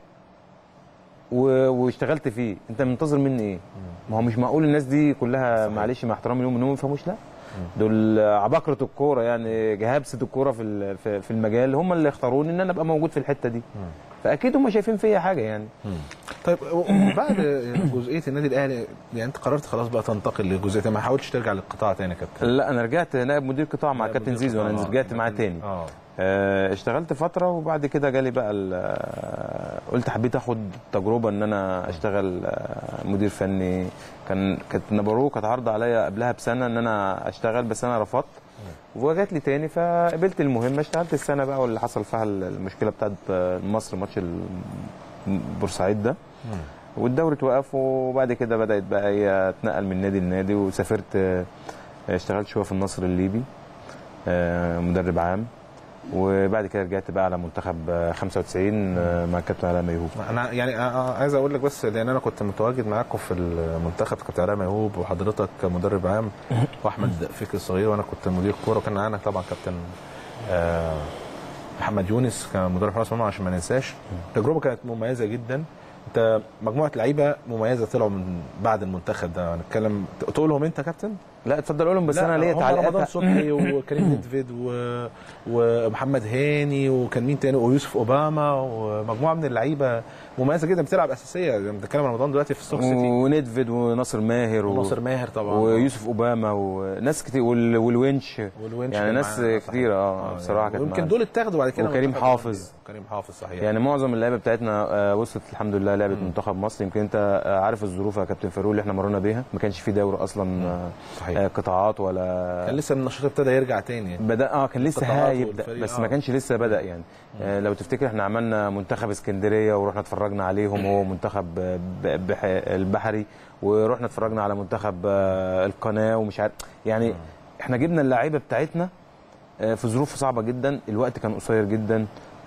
و- واشتغلت فيه انت منتظر مني ايه ما هو مش معقول الناس دي كلها معلش مع احترامي لهم انهم ما يفهموش لا دول عباقرة الكورة يعني جهابسة الكورة في ال- في في المجال هم اللي اختاروني ان انا ابقى موجود في الحتة دي فاكيد هم شايفين فيا حاجة يعني طيب وبعد جزئيه النادي الاهلي يعني انت قررت خلاص بقى تنتقل لجزئيه ما حاولتش ترجع للقطاع تاني يا كابتن لا انا رجعت نائب مدير قطاع مع نائب كابتن مدير زيزو انا قطاع. رجعت معاه تاني اه آه، اشتغلت فترة وبعد كده جالي بقى ال- آه، قلت حبيت اخد تجربة ان انا اشتغل آه، مدير فني كان كانت نبارو كانت عرض عليا قبلها بسنة ان انا اشتغل بس انا رفضت وجات لي تاني فقبلت المهمة اشتغلت السنة بقى واللي حصل فيها المشكلة بتاعت آه، مصر ماتش ال- بورسعيد ده والدوري اتوقف وبعد كده بدأت بقى هي اتنقل من نادي لنادي وسافرت آه، اشتغلت شوية في النصر الليبي آه، مدرب عام وبعد كده رجعت بقى على منتخب آه، 95 آه، مع كابتن علاء ميهوب انا يعني أنا عايز اقول لك بس لان انا كنت متواجد معاكم في المنتخب كابتن علاء ميهوب وحضرتك مدرب عام واحمد فكري الصغير وانا كنت مدير كوره وكان معانا طبعا كابتن آه، محمد يونس كان مدرب حراس مرمى عشان ما ننساش التجربه كانت مميزه جدا انت مجموعه لعيبه مميزه طلعوا من بعد المنتخب ده هنتكلم تقولهم انت يا كابتن لا اتفضل قولهم بس لا، انا ليا هم رمضان تعليقات صبحي وكريم نيدفيد و... ومحمد هاني وكان مين تاني ويوسف اوباما ومجموعه من اللعيبه مميزه جدا بتلعب اساسيه يعني بنتكلم عن رمضان دلوقتي في ستوك سيتي وندفيد وناصر ماهر و... وناصر ماهر طبعا ويوسف اوباما وناس كتير وال... والونش والونش يعني كان ناس معانا، صحيح. كتير اه بصراحه كانت ويمكن معانا. دول اتاخدوا بعد كده وكريم منتخب حافظ. الأندية. كريم حافظ صحيح يعني معظم اللعيبه بتاعتنا آه، وصلت الحمد لله لعبه منتخب مصر يمكن انت آه، عارف الظروف يا كابتن فاروق اللي احنا مرينا بيها ما كانش في دوري اصلا آه، صحيح. آه، قطاعات ولا كان لسه النشاط ابتدى يرجع تاني بدا اه كان لسه القطاعات هيبدا والفريق، بس آه. ما كانش لسه بدا يعني آه لو تفتكر احنا عملنا منتخب اسكندريه ورحنا اتفرجنا عليهم هو منتخب آه، ب- بح- البحري ورحنا اتفرجنا على منتخب آه، القناه ومش عارف يعني احنا جبنا اللعيبه بتاعتنا آه، في ظروف صعبه جدا الوقت كان قصير جدا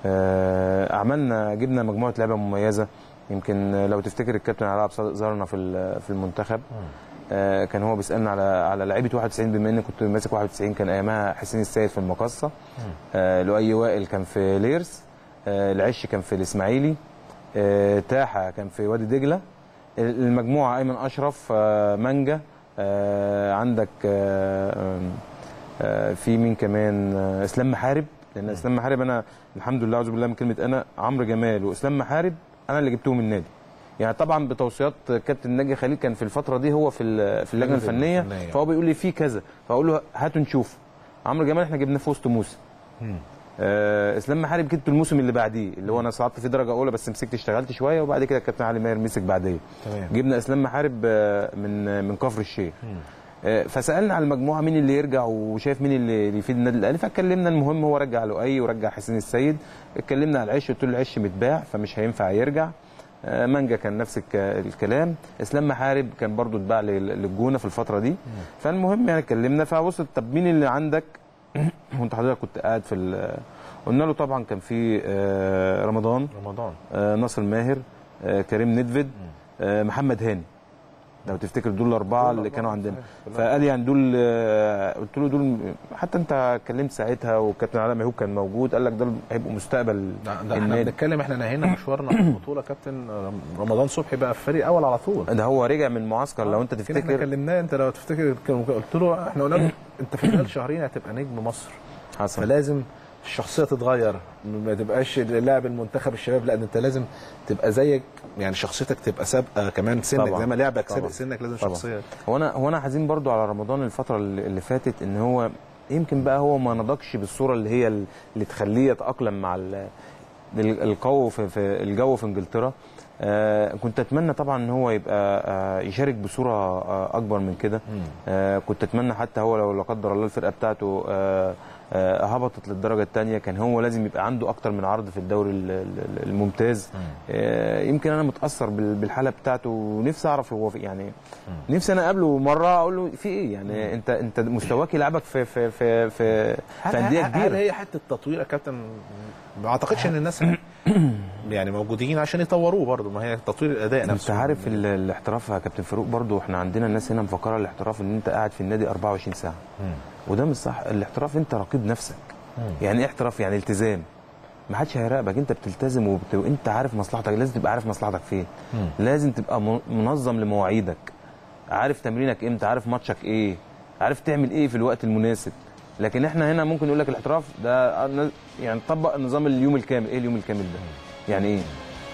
آه، عملنا جبنا مجموعه لعيبه مميزه يمكن آه، لو تفتكر الكابتن علاء عبد الصادق ظهرنا في ال- في المنتخب آه، كان هو بيسالنا على على لعيبه 91 بما اني كنت ماسك 91 كان ايامها حسين السيد في المقصه آه، لؤي وائل كان في ليرس آه، العش كان في الاسماعيلي آه، تاحه كان في وادي دجله المجموعه ايمن اشرف آه، مانجا آه، عندك آه، آه، في مين كمان آه، اسلام محارب لان اسلام محارب انا الحمد لله اعوذ بالله من كلمه انا عمرو جمال واسلام محارب انا اللي جبتهم النادي يعني طبعا بتوصيات كابتن ناجي خليل كان في الفتره دي هو في ال- في اللجنه الفنيه الفنية. فهو بيقول لي في كذا فاقول له هاتوا نشوف عمرو جمال احنا جبناه في وسط موسى آه اسلام محارب جبته الموسم اللي بعديه اللي هو انا صعدت في درجه اولى بس مسكت اشتغلت شويه وبعد كده الكابتن علي ماهر مسك بعديه تمام. جبنا اسلام محارب آه، من من كفر الشيخ آه، فسالنا على المجموعه مين اللي يرجع وشايف مين اللي اللي يفيد النادي الاهلي فاتكلمنا المهم هو رجع لؤي ورجع حسين السيد اتكلمنا على العش قلت له العش متباع فمش هينفع يرجع آه، مانجا كان نفس الك- الكلام اسلام محارب كان برضو اتباع لل- للجونه في الفتره دي فالمهم يعني اتكلمنا فبص طب مين اللي عندك وانت حضرتك كنت قاعد في ال- قلنا له طبعا كان في آه، رمضان رمضان آه، ناصر ماهر آه، كريم ندفد آه، محمد هاني لو تفتكر دول الاربعه اللي كانوا عندنا فقال يعني دول آه، قلت له دول حتى انت اتكلمت ساعتها والكابتن علاء ميهوب كان موجود قال لك دول هيبقوا مستقبل ده, ده احنا النادي بنتكلم احنا نهينا مشوارنا في البطوله كابتن رمضان صبحي بقى في فريق اول على طول ده هو رجع من معسكر لو انت فينا احنا تفتكر كلمناه انت لو تفتكر كان- قلت له احنا قلنا له انت في خلال شهرين هتبقى نجم مصر حصل فلازم الشخصيه تتغير ما تبقاش لاعب المنتخب الشباب لا ده انت لازم تبقى زيك يعني شخصيتك تبقى سابقه كمان سنك طبعاً. زي ما لعبك طبعاً. سابق سنك لازم طبعاً. شخصيه هو انا هو انا حزين برضو على رمضان الفتره اللي اللي فاتت ان هو يمكن بقى هو ما نضجش بالصوره اللي هي ال- اللي تخليه يتاقلم مع ال- ال- القو في, في الجو في انجلترا آه كنت اتمنى طبعا ان هو يبقى آه يشارك بصوره آه اكبر من كده آه كنت اتمنى حتى هو لو لا قدر الله الفرقه بتاعته آه آه هبطت للدرجه الثانيه كان هو لازم يبقى عنده اكتر من عرض في الدوري ال- ال- الممتاز آه يمكن انا متاثر بال- بالحاله بتاعته ونفسي اعرف هو في يعني نفسي انا اقابله مره اقول له في ايه يعني انت انت مستواك يلعبك في في في في, في انديه هل كبيره هي حته تطوير يا كابتن ما اعتقدش ان الناس يعني موجودين عشان يطوروه برضه ما هي تطوير الاداء انت نفسه عارف ال- الاحتراف يا كابتن فاروق برضو احنا عندنا الناس هنا مفكره الاحتراف ان انت قاعد في النادي 24 ساعه وده مش صح الاحتراف انت رقيب نفسك يعني ايه احتراف يعني التزام ما حدش هيراقبك انت بتلتزم وبت... وانت عارف مصلحتك لازم تبقى عارف مصلحتك فين لازم تبقى م- منظم لمواعيدك عارف تمرينك امتى عارف ماتشك ايه عارف تعمل ايه في الوقت المناسب لكن احنا هنا ممكن يقول لك الاحتراف ده يعني طبق نظام اليوم الكامل ايه اليوم الكامل ده يعني ايه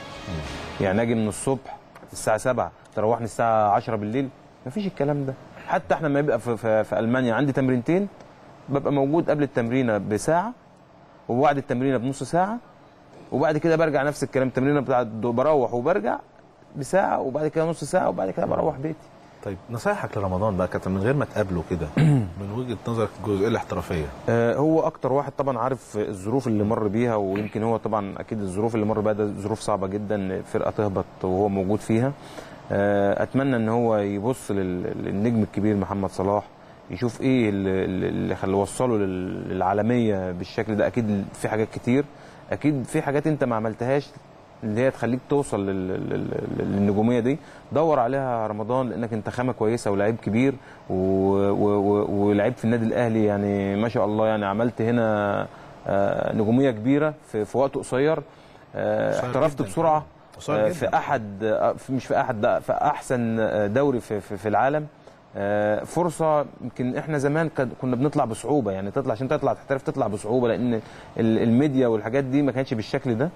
يعني اجي من الصبح الساعه 7 تروحني الساعه 10 بالليل مفيش الكلام ده حتى احنا لما يبقى في, في, في المانيا عندي تمرينتين ببقى موجود قبل التمرينه بساعه وبعد التمرينه بنص ساعه وبعد كده برجع نفس الكلام التمرينه بتاعت بروح وبرجع بساعه وبعد كده نص ساعه وبعد كده بروح بيتي طيب نصايحك لرمضان بقى كابتن من غير ما تقابله كده من وجهه نظرك الجزئيه الاحترافيه آه، هو اكتر واحد طبعا عارف الظروف اللي مر بيها ويمكن هو طبعا اكيد الظروف اللي مر بيها ده ظروف صعبه جدا فرقه تهبط وهو موجود فيها آه، اتمنى ان هو يبص لل- للنجم الكبير محمد صلاح يشوف ايه اللي, اللي خلى وصله لل- للعالميه بالشكل ده اكيد في حاجات كتير اكيد في حاجات انت ما عملتهاش اللي هي تخليك توصل لل- لل- لل- للنجوميه دي دور عليها رمضان لانك انت خامه كويسه ولاعيب كبير و- و- و- ولعيب في النادي الاهلي يعني ما شاء الله يعني عملت هنا آه، نجوميه كبيره في, في وقت قصير آه، قصير احترفت جداً. بسرعه قصير آه، جداً. في احد آه، في- مش في احد لا في احسن آه، دوري في, في, في العالم آه، فرصه يمكن احنا زمان كد- كنا بنطلع بصعوبه يعني تطلع عشان تطلع تحترف تطلع بصعوبه لان ال- الميديا والحاجات دي ما كانتش بالشكل ده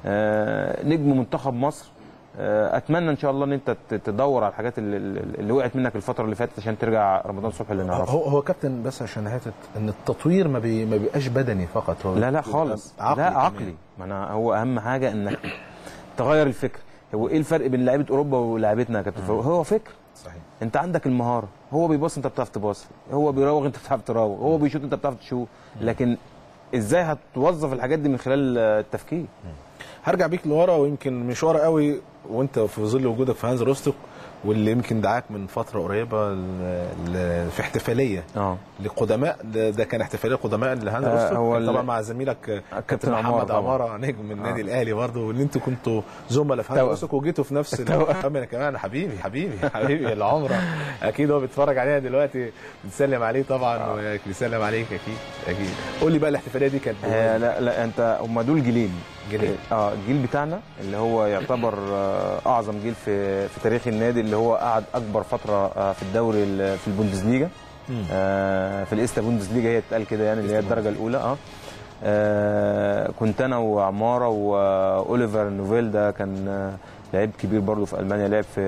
آه، نجم منتخب مصر آه، اتمنى ان شاء الله ان انت ت- تدور على الحاجات اللي, اللي وقعت منك الفتره اللي فاتت عشان ترجع رمضان صبحي اللي نعرفه هو هو كابتن بس عشان حته ان التطوير ما, بي ما بيبقاش بدني فقط هو لا لا بيبقى خالص عقلي لا كمان. عقلي ما انا هو اهم حاجه انك تغير الفكر هو ايه الفرق بين لعيبه اوروبا ولعيبتنا يا كابتن فاروق؟ هو فكر صحيح انت عندك المهاره هو بيباص انت بتعرف تباص هو بيراوغ انت بتعرف تراوغ هو بيشوط انت بتعرف تشوط لكن ازاي هتوظف الحاجات دي من خلال آه، التفكير هرجع بيك لورا ويمكن مش ورا قوي وانت في ظل وجودك في هانز روستوك واللي يمكن دعاك من فتره قريبه ل... ل... في احتفاليه اه لقدماء ده ده كان احتفاليه قدماء لهانز آه، روستوك هو كان طبعا ال- مع زميلك كابتن كابتن عمار محمد طبعا. عماره نجم من النادي آه. الاهلي برضه واللي انتوا كنتوا زملاء في هانز توأم. روستوك وجيتوا في نفس توأم. انا كمان حبيبي حبيبي حبيبي العمره اكيد هو بيتفرج علينا دلوقتي بتسلم عليه طبعا وبيسلم عليك اكيد اكيد قول لي بقى الاحتفاليه دي كانت آه، لا لا انت هم دول جيلين جيل اه الجيل بتاعنا اللي هو يعتبر آه، اعظم جيل في في تاريخ النادي اللي هو قعد اكبر فتره آه، في الدوري ال- في البوندسليجا آه، في الايستا بوندسليجا هي اتقال كده يعني اللي هي الدرجه الاولى اه آه، كنت انا وعماره واوليفر نوفيل ده كان آه، لعيب كبير برضه في المانيا لعب في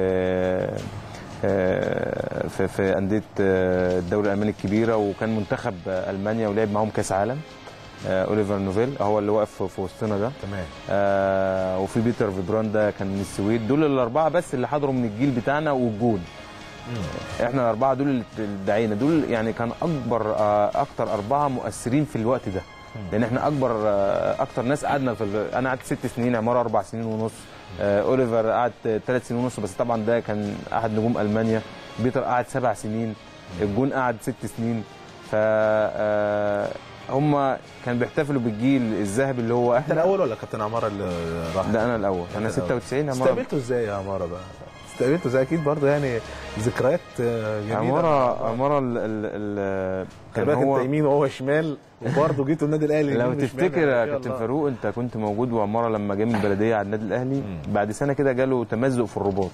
آه، في في انديه آه، الدوري الالماني الكبيره وكان منتخب آه، المانيا ولعب معاهم كاس عالم آه، اوليفر نوفيل هو اللي واقف في وسطنا ده تمام آه وفي بيتر فيبران ده كان من السويد دول الاربعه بس اللي حضروا من الجيل بتاعنا والجون احنا الاربعه دول اللي ادعينا دول يعني كان اكبر آه اكتر اربعه مؤثرين في الوقت ده لان احنا اكبر آه اكتر ناس قعدنا في ال- انا قعدت ست سنين عماره اربع سنين ونص آه اوليفر قعد ثلاث سنين ونص بس طبعا ده كان احد نجوم المانيا بيتر قعد سبع سنين الجون قعد ست سنين ف آه، هم كانوا بيحتفلوا بالجيل الذهبي اللي هو انت احنا الاول ولا كابتن عماره اللي راح ده انا الاول انا أنت الأول. 96 عماره استقبلته ازاي يا عماره بقى استقبلته ازاي اكيد برضه يعني ذكريات آه، جميله عماره عماره ال ال ال خلي كان بالك هو انت يمين وهو شمال وبرضه جيتوا النادي الاهلي لو يمين وشمال، تفتكر ما يا شاء كابتن الله. فاروق انت كنت موجود وعماره لما جه من البلديه على النادي الاهلي بعد سنه كده جاله تمزق في الرباط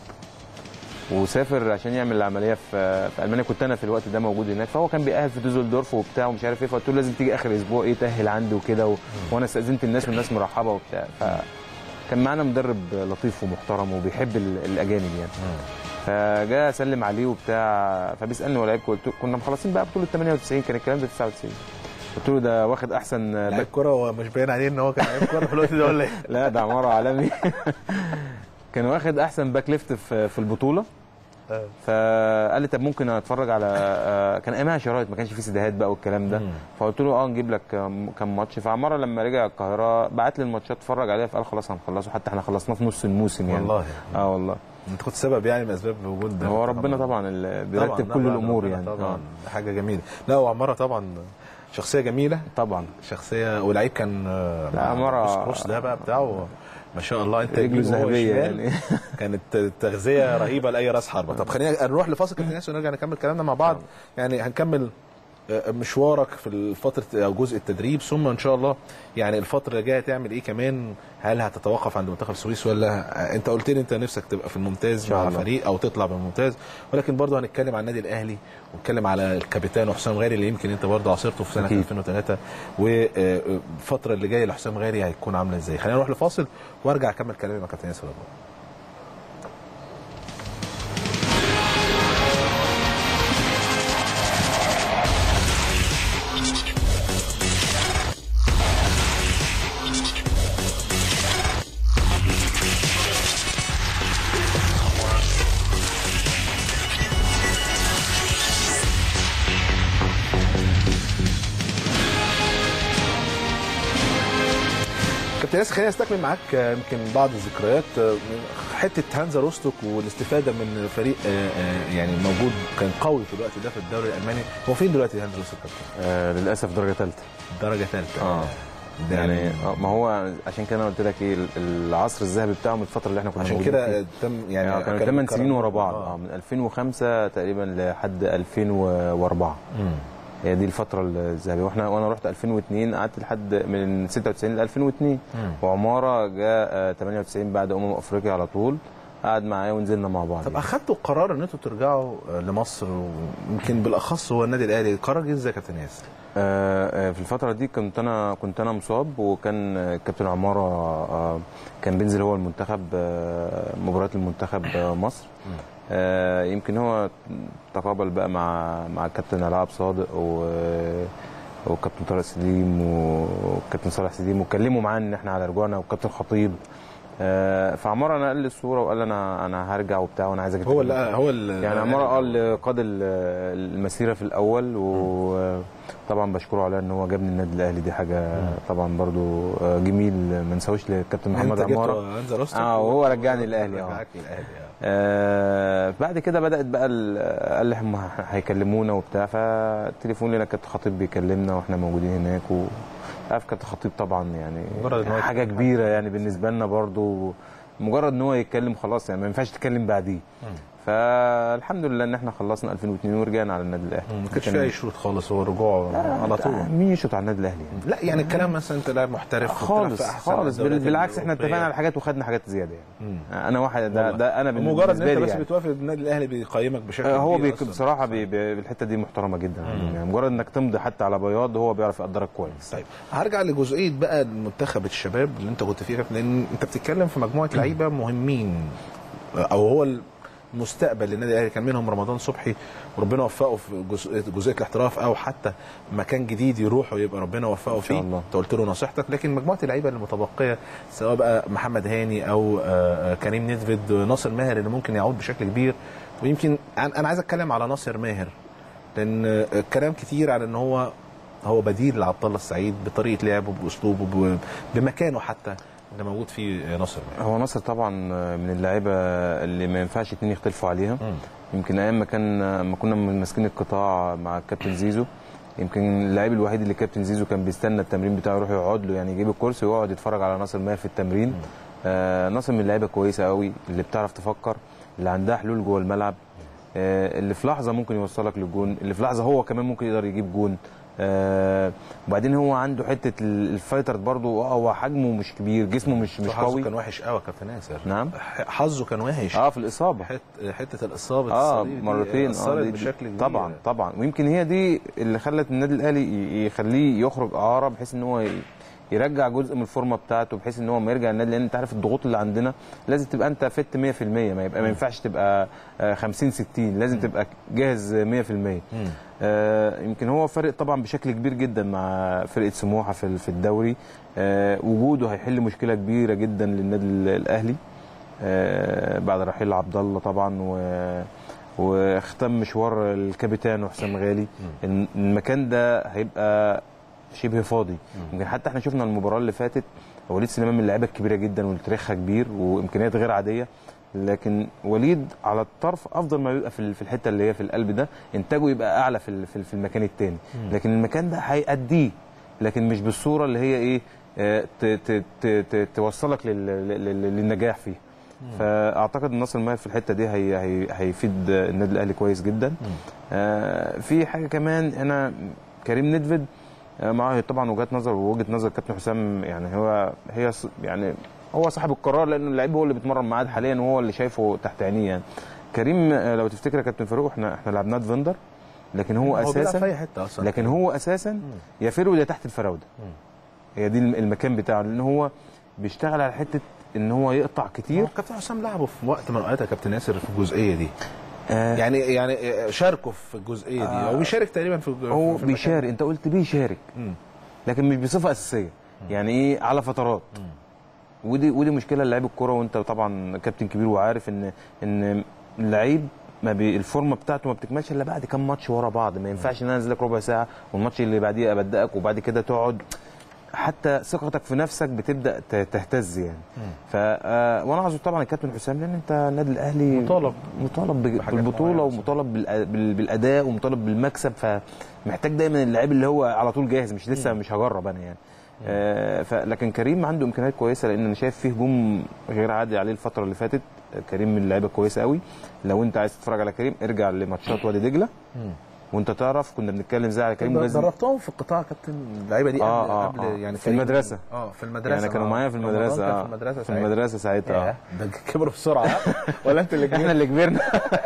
وسافر عشان يعمل العمليه في في المانيا كنت انا في الوقت ده موجود هناك فهو كان بيأهل في دوزلدورف وبتاع ومش عارف ايه فقلت له لازم تيجي اخر اسبوع ايه تأهل عندي وكده و... وانا استاذنت الناس والناس مرحبه وبتاع فكان معانا مدرب لطيف ومحترم وبيحب ال- الاجانب يعني فجاء اسلم عليه وبتاع فبيسالني هو لعيب قلت له- كنا مخلصين بقى بطوله 98 كان الكلام ده 99 قلت له ده واخد احسن لعيب باك كوره هو مش باين عليه ان هو كان لعيب كوره في الوقت ده ولا ايه؟ لا ده عماره عالمي كان واخد احسن باك ليفت في في البطوله آه. فقال لي طب ممكن اتفرج على آه، كان ايامها شرايط ما كانش فيه سيديهات بقى والكلام ده مم. فقلت له اه نجيب لك كام كام ماتش فعماره لما رجع القاهره بعت لي الماتشات اتفرج عليها فقال خلاص هنخلصه حتى احنا خلصناه في نص الموسم يعني والله. اه والله انت كنت سبب يعني من اسباب وجود ده هو ربنا طبعا اللي بيرتب طبعاً، كل طبعاً، الامور ربنا يعني طبعا آه. حاجه جميله لا وعماره طبعا شخصيه جميله طبعا شخصيه ولعيب كان آه، لا، مع عمارة- كروس كروس ده بقى بتاعه ما شاء الله انت رجله يمين وهو ذهبية شمال. يعني. كانت تغذيه رهيبه لاي راس حربه طب خلينا نروح لفاصل كابتن ياسر ونرجع نكمل كلامنا مع بعض يعني هنكمل آه، مشوارك في فتره او جزء التدريب ثم ان شاء الله يعني الفتره اللي جايه تعمل ايه كمان هل هتتوقف عند منتخب السويس ولا آه، انت قلت لي انت نفسك تبقى في الممتاز شاء مع الله. فريق او تطلع بالممتاز ولكن برضه هنتكلم عن النادي الاهلي ونتكلم على الكابتن وحسام غالي اللي يمكن انت برضه عاصرته في سنه أكيد. 2003 والفتره اللي جايه لحسام غالي هيكون عامله ازاي خلينا نروح لفاصل وارجع اكمل كلامي مع كابتن ياسر رضوان كابتن ياسر خلينا نستكمل معاك آه، يمكن بعض الذكريات آه، حته هانزا روستوك والاستفاده من فريق آه، آه، يعني موجود كان قوي في الوقت ده في الدوري الالماني هو فين دلوقتي هانزا روستوك كابتن؟ آه للاسف درجه ثالثه درجه ثالثه اه ده يعني آه، ما هو عشان كده انا قلت لك ايه العصر الذهبي بتاعهم الفتره اللي احنا كنا عشان موجودين كده فيها. آه، تم يعني يعني كانوا كان 8 كرم- سنين ورا بعض آه. اه من 2005 تقريبا لحد 2004 مم. هي دي الفتره الذهبيه واحنا وانا رحت 2002 قعدت لحد من 96 ل 2002 مم. وعماره جاء آه، 98 بعد امم افريقيا على طول قعد معايا ونزلنا مع بعض طب يعني. اخدتوا قرار ان انتوا ترجعوا آه، لمصر ويمكن بالاخص هو النادي الاهلي قرار جه ازاي يا كابتن ياسر؟ آه، آه، في الفترة دي كنت أنا كنت أنا مصاب وكان آه، كابتن عمارة آه، كان بينزل هو المنتخب آه، مباريات المنتخب آه، مصر آه، يمكن هو تقابل بقى مع مع الكابتن علاء عبد صادق و- وكابتن طارق سليم وكابتن صالح سليم وكلموا معاه ان احنا على رجوعنا وكابتن خطيب آه، فعمارة نقل لي الصورة وقال لي انا انا هرجع وبتاع وانا عايز اجي هو اللي هو اللي يعني عمارة اه اللي قاد ال- المسيره في الاول وطبعا بشكره على ان هو جابني النادي الاهلي دي حاجه طبعا برضو آه، جميل ما نساوش للكابتن محمد انت جبته عماره هانزا روستوك اه وهو رجعني الاهلي اه رجعك الاهلي اه آه بعد كده بدات بقى ال- قال لي هم هيكلمونا وبتاع فالتليفون لنا كابتن خطيب بيكلمنا واحنا موجودين هناك و عارف كابتن خطيب طبعا يعني مجرد إن هو حاجه كبيره يعني بالنسبه لنا برضو مجرد ان هو يتكلم خلاص يعني ما ينفعش تتكلم بعديه فالحمد لله ان احنا خلصنا 2002 ورجعنا على النادي الاهلي ما كانش كان- في اي شروط خالص هو الرجوع على طول مين يشوط على النادي الاهلي يعني؟ لا يعني الكلام مثلا انت لاعب محترف وبتلعب خالص في أحسن خالص بال- الدوريات بالعكس احنا الأوروبية. اتفقنا على حاجات وخدنا حاجات زياده يعني انا واحد ده, والله. ده انا مجرد ان بالنسبه انت لي بس يعني. بتوافق النادي الاهلي بيقيمك بشكل آه، هو كبير بي أصلاً. بصراحه بي بي بالحته دي محترمه جدا يعني مجرد انك تمضي حتى على بياض هو بيعرف يقدرك كويس طيب هرجع لجزئيه بقى منتخب الشباب اللي انت كنت فيه كابتن، لان انت بتتكلم في مجموعه لعيبه مهمين او هو المستقبل للنادي الاهلي كان منهم رمضان صبحي وربنا وفقه في جزئيه جزئيه الاحتراف او حتى مكان جديد يروح ويبقى ربنا وفقه إن شاء فيه الله. انت قلت له نصيحتك لكن مجموعه اللعيبه المتبقيه سواء بقى محمد هاني او آه، آه، كريم نيدفيد ناصر ماهر اللي ممكن يعود بشكل كبير ويمكن انا أنا عايز اتكلم على ناصر ماهر لان آه، كلام كتير على ان هو هو بديل لعبد الله السعيد بطريقه لعبه باسلوبه ب- بمكانه حتى اللي موجود فيه ناصر ماهر هو ناصر طبعا من اللعيبه اللي ما ينفعش اتنين يختلفوا عليها يمكن ايام ما كان ما كنا ماسكين القطاع مع الكابتن زيزو يمكن اللعيب الوحيد اللي كابتن زيزو كان بيستنى التمرين بتاعه يروح يقعد له يعني يجيب الكرسي ويقعد يتفرج على ناصر ماهر في التمرين آه ناصر من اللعيبه كويسه قوي اللي بتعرف تفكر اللي عندها حلول جوه الملعب آه اللي في لحظه ممكن يوصلك للجون اللي في لحظه هو كمان ممكن يقدر يجيب جون آه وبعدين هو عنده حته ال- الفايتر برضو هو حجمه مش كبير جسمه مش مش حظه قوي كان وحش قوي يا كابتن ياسر نعم ح- حظه كان وحش اه في الاصابه حت حته الاصابه اه الصليبي دي مرتين اثرت دي- بشكل كبير طبعا طبعا ويمكن هي دي اللي خلت النادي الاهلي ي- يخليه يخرج اعاره بحيث ان هو ي- يرجع جزء من الفورمه بتاعته بحيث ان هو ما يرجع النادي لان انت عارف الضغوط اللي عندنا لازم تبقى انت فت 100% ما يبقى ما ينفعش تبقى آه، 50 60 لازم تبقى جاهز 100% آه، يمكن هو فارق طبعا بشكل كبير جدا مع فرقه سموحه في في الدوري آه، وجوده هيحل مشكله كبيره جدا للنادي الاهلي آه، بعد رحيل عبد الله طبعا و واختم مشوار الكابيتان وحسام غالي الم- المكان ده هيبقى شبه فاضي يمكن حتى احنا شفنا المباراه اللي فاتت وليد سليمان من اللعيبه الكبيره جدا واللي تاريخها كبير وامكانيات غير عاديه لكن وليد على الطرف افضل ما بيبقى في ال- في الحته اللي هي في القلب ده انتاجه يبقى اعلى في ال- في ال- في المكان الثاني لكن المكان ده هيأديه لكن مش بالصوره اللي هي ايه آه، ت- ت- ت- ت- توصلك لل- لل- لل- للنجاح فيه فاعتقد ان ناصر ماهر في الحته دي هي هي هيفيد النادي الاهلي كويس جدا آه في حاجه كمان انا كريم ندفد آه معاه طبعا وجهه نظر ووجهه نظر كابتن حسام يعني هو هي ص- يعني هو صاحب القرار لان اللعيب هو اللي بيتمرن معاه حاليا وهو اللي شايفه تحت عينيه يعني كريم آه، لو تفتكر يا كابتن فاروق احنا احنا لعبناه ديفندر لكن هو, هو بيلعب في اساسا اي حته اصلا لكن هو اساسا يا فيرود يا تحت الفراوده هي دي الم- المكان بتاعه لان هو بيشتغل على حته ان هو يقطع كتير هو كابتن حسام لعبه في وقت من الاوقات يا كابتن ياسر في الجزئيه دي آه يعني يعني شاركوا في الجزئيه دي او بيشارك تقريبا في في هو المكان بيشارك انت قلت بيشارك مم. لكن مش بصفه اساسيه يعني ايه على فترات ودي ودي مشكله لعيب الكوره وانت طبعا كابتن كبير وعارف ان ان اللعيب ما بي الفورمه بتاعته ما بتكملش الا بعد كام ماتش ورا بعض ما ينفعش ان انا انزلك ربع ساعه والماتش اللي بعديه ابدأك وبعد كده تقعد حتى ثقتك في نفسك بتبدا ت- تهتز يعني ف آه، وانا اعذر طبعا الكابتن حسام لان انت النادي الاهلي مطالب. مطالب ب- بحاجات بالبطوله معينة. ومطالب بالأ- بال- بالاداء ومطالب بالمكسب فمحتاج دايما اللعيب اللي هو على طول جاهز مش لسه مش هجرب انا يعني آه ف- لكن كريم عنده امكانيات كويسه لان انا شايف فيه هجوم غير عادي عليه الفتره اللي فاتت آه، كريم من اللعيبه كويسه قوي لو انت عايز تتفرج على كريم ارجع لماتشات وادي دجله وانت تعرف كنا بنتكلم ازاي على كريم ولازم دربتهم في القطاع يا كابتن اللعيبه دي آه، قبل, آه، قبل آه. يعني في فريق- المدرسة. اه في المدرسه يعني كانوا آه. معايا في رمضان المدرسه كان آه. في المدرسه في ساعتها. المدرسه ساعتها ياه، آه. ده كبروا بسرعه ولا انت اللي احنا كبرت اللي كبرنا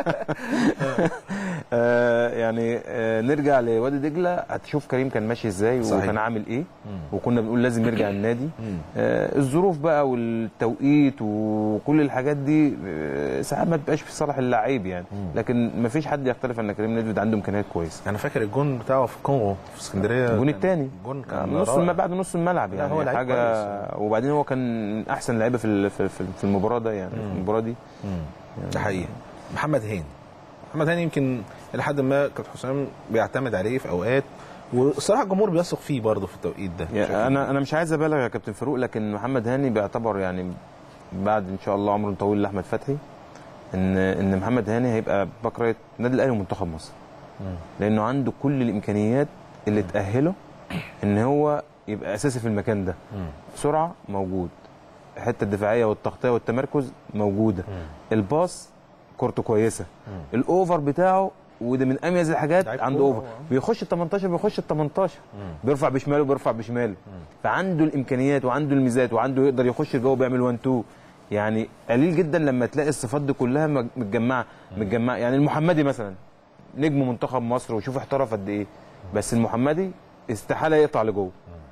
آه يعني آه نرجع لوادي دجله هتشوف كريم كان ماشي ازاي صحيح. وكان عامل ايه وكنا بنقول لازم يرجع النادي آه الظروف بقى والتوقيت وكل الحاجات دي آه ساعات ما بتبقاش في صالح اللعيب يعني لكن ما فيش حد يختلف ان كريم نيدفيد عنده امكانيات كويسه انا فاكر الجون بتاعه في كونغو في اسكندريه الجون كان- الثاني الجون كان نص رائع. ما بعد نص الملعب لا، يعني هو لعيب حاجه كويس. وبعدين هو كان من احسن لعيبه في ال- في في- في المباراه ده يعني في المباراه دي ده حقيقي محمد هاني محمد هاني يمكن لحد ما كابتن حسام بيعتمد عليه في اوقات والصراحه الجمهور بيثق فيه برضه في التوقيت ده بشكل يعني انا انا مش عايز ابالغ يا كابتن فاروق لكن محمد هاني بيعتبر يعني بعد ان شاء الله عمر طويل لاحمد فتحي ان ان محمد هاني هيبقى باك رايت النادي الاهلي ومنتخب مصر لانه عنده كل الامكانيات اللي تاهله ان هو يبقى اساسي في المكان ده سرعه موجود الحته الدفاعيه والتغطيه والتمركز موجوده الباص كورته كويسه الاوفر بتاعه وده من اميز الحاجات لعيب عنده كورة اوفر هو. بيخش ال 18 بيخش ال 18 بيرفع بشماله بيرفع بشماله فعنده الامكانيات وعنده الميزات وعنده يقدر يخش جوه بيعمل 1 2 يعني قليل جدا لما تلاقي الصفات دي كلها مج- متجمعه متجمعه يعني المحمدي مثلا نجم منتخب مصر وشوف احترف قد ايه بس المحمدي استحاله يقطع لجوه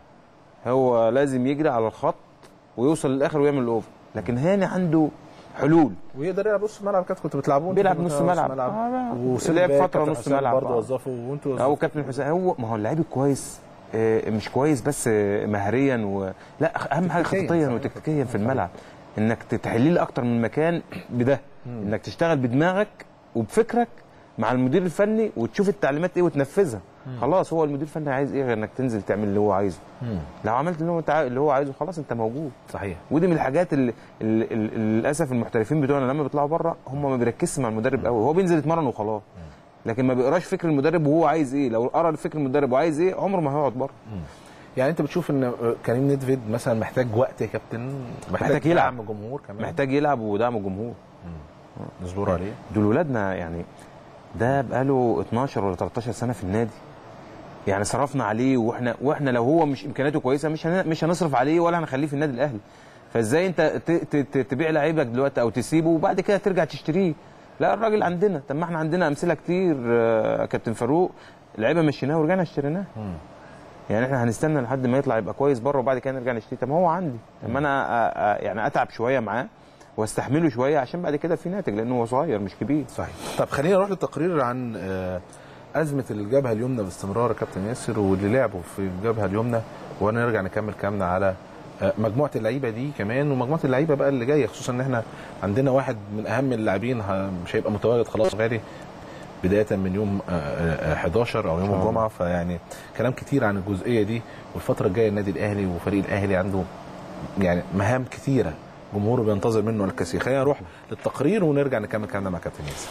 هو لازم يجري على الخط ويوصل للاخر ويعمل الاوفر لكن هاني عنده حلول ويقدر يلعب نص ملعب كانت كنت بتلعبوه بيلعب نص ملعب. آه، وسيب لعب باك، فترة كابتن نص حسام ملعب. برضه آه. وظفه وانتوا او وظفتوا. كابتن حسام هو ما هو اللعيب الكويس آه، مش كويس بس آه، مهريا و لا اهم حاجه تكتيكياً، خططيا صحيح. وتكتيكيا في الملعب انك تحليل اكتر من مكان بده انك تشتغل بدماغك وبفكرك مع المدير الفني وتشوف التعليمات ايه وتنفذها خلاص هو المدير الفني عايز ايه غير انك تنزل تعمل اللي هو عايزه لو عملت اللي هو تع- اللي هو عايزه خلاص انت موجود صحيح ودي من الحاجات اللي, اللي, اللي للاسف المحترفين بتوعنا لما بيطلعوا بره هم ما بيركزش مع المدرب قوي هو بينزل يتمرن وخلاص لكن ما بيقراش فكر المدرب وهو عايز ايه لو قرا فكر المدرب وعايز ايه عمره ما هيقعد بره يعني انت بتشوف ان كريم نيدفيد مثلا محتاج وقت يا كابتن محتاج يلعب. دعم جمهور كمان محتاج يلعب ودعم الجمهور نصبر عليه دول ولادنا يعني ده بقاله 12 ولا 13 سنه في النادي يعني صرفنا عليه واحنا واحنا لو هو مش امكانياته كويسه مش هن- مش هنصرف عليه ولا هنخليه في النادي الاهلي فازاي انت ت- ت- ت- تبيع لعيبك دلوقتي او تسيبه وبعد كده ترجع تشتريه لا الراجل عندنا طب ما احنا عندنا امثله كتير آه، كابتن فاروق لعيبه مشيناها ورجعنا اشتريناها يعني احنا هنستنى لحد ما يطلع يبقى كويس بره وبعد كده نرجع نشتريه طب ما هو عندي طب ما انا آه، آه، يعني اتعب شويه معاه واستحمله شويه عشان بعد كده في ناتج لانه هو صغير مش كبير صحيح طب خلينا نروح للتقرير عن آه، أزمة الجبهة اليمنى باستمرار يا كابتن ياسر واللي لعبوا في الجبهة اليمنى ونرجع نكمل كلامنا على آه، مجموعة اللعيبة دي كمان ومجموعة اللعيبة بقى اللي جاية خصوصا ان احنا عندنا واحد من أهم اللاعبين ه- مش هيبقى متواجد خلاص غالي بداية من يوم آه، آه، 11 أو يوم الجمعة فيعني كلام كتير عن الجزئية دي والفترة الجاية النادي الأهلي وفريق الأهلي عنده يعني مهام كتيرة جمهوره بينتظر منه الكثير خلينا نروح للتقرير ونرجع نكمل كلامنا مع كابتن ياسر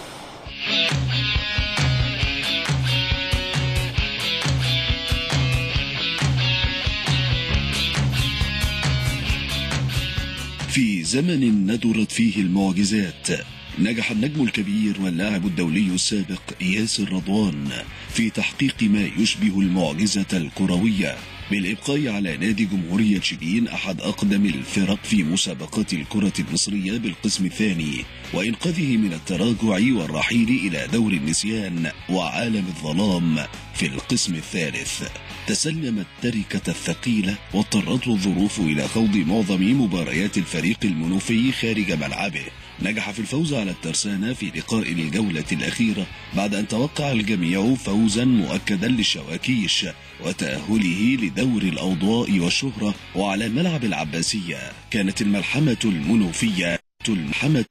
في زمن ندرت فيه المعجزات نجح النجم الكبير واللاعب الدولي السابق ياسر رضوان في تحقيق ما يشبه المعجزة الكروية بالإبقاء على نادي جمهورية شبين أحد أقدم الفرق في مسابقات الكرة المصرية بالقسم الثاني وإنقاذه من التراجع والرحيل إلى دور النسيان وعالم الظلام في القسم الثالث تسلم التركة الثقيلة واضطرته الظروف إلى خوض معظم مباريات الفريق المنوفي خارج ملعبه نجح في الفوز على الترسانة في لقاء الجولة الأخيرة بعد أن توقع الجميع فوزا مؤكدا للشواكيش وتأهله لدور الأوضاء والشهرة وعلى ملعب العباسية كانت الملحمة المنوفية الملحمة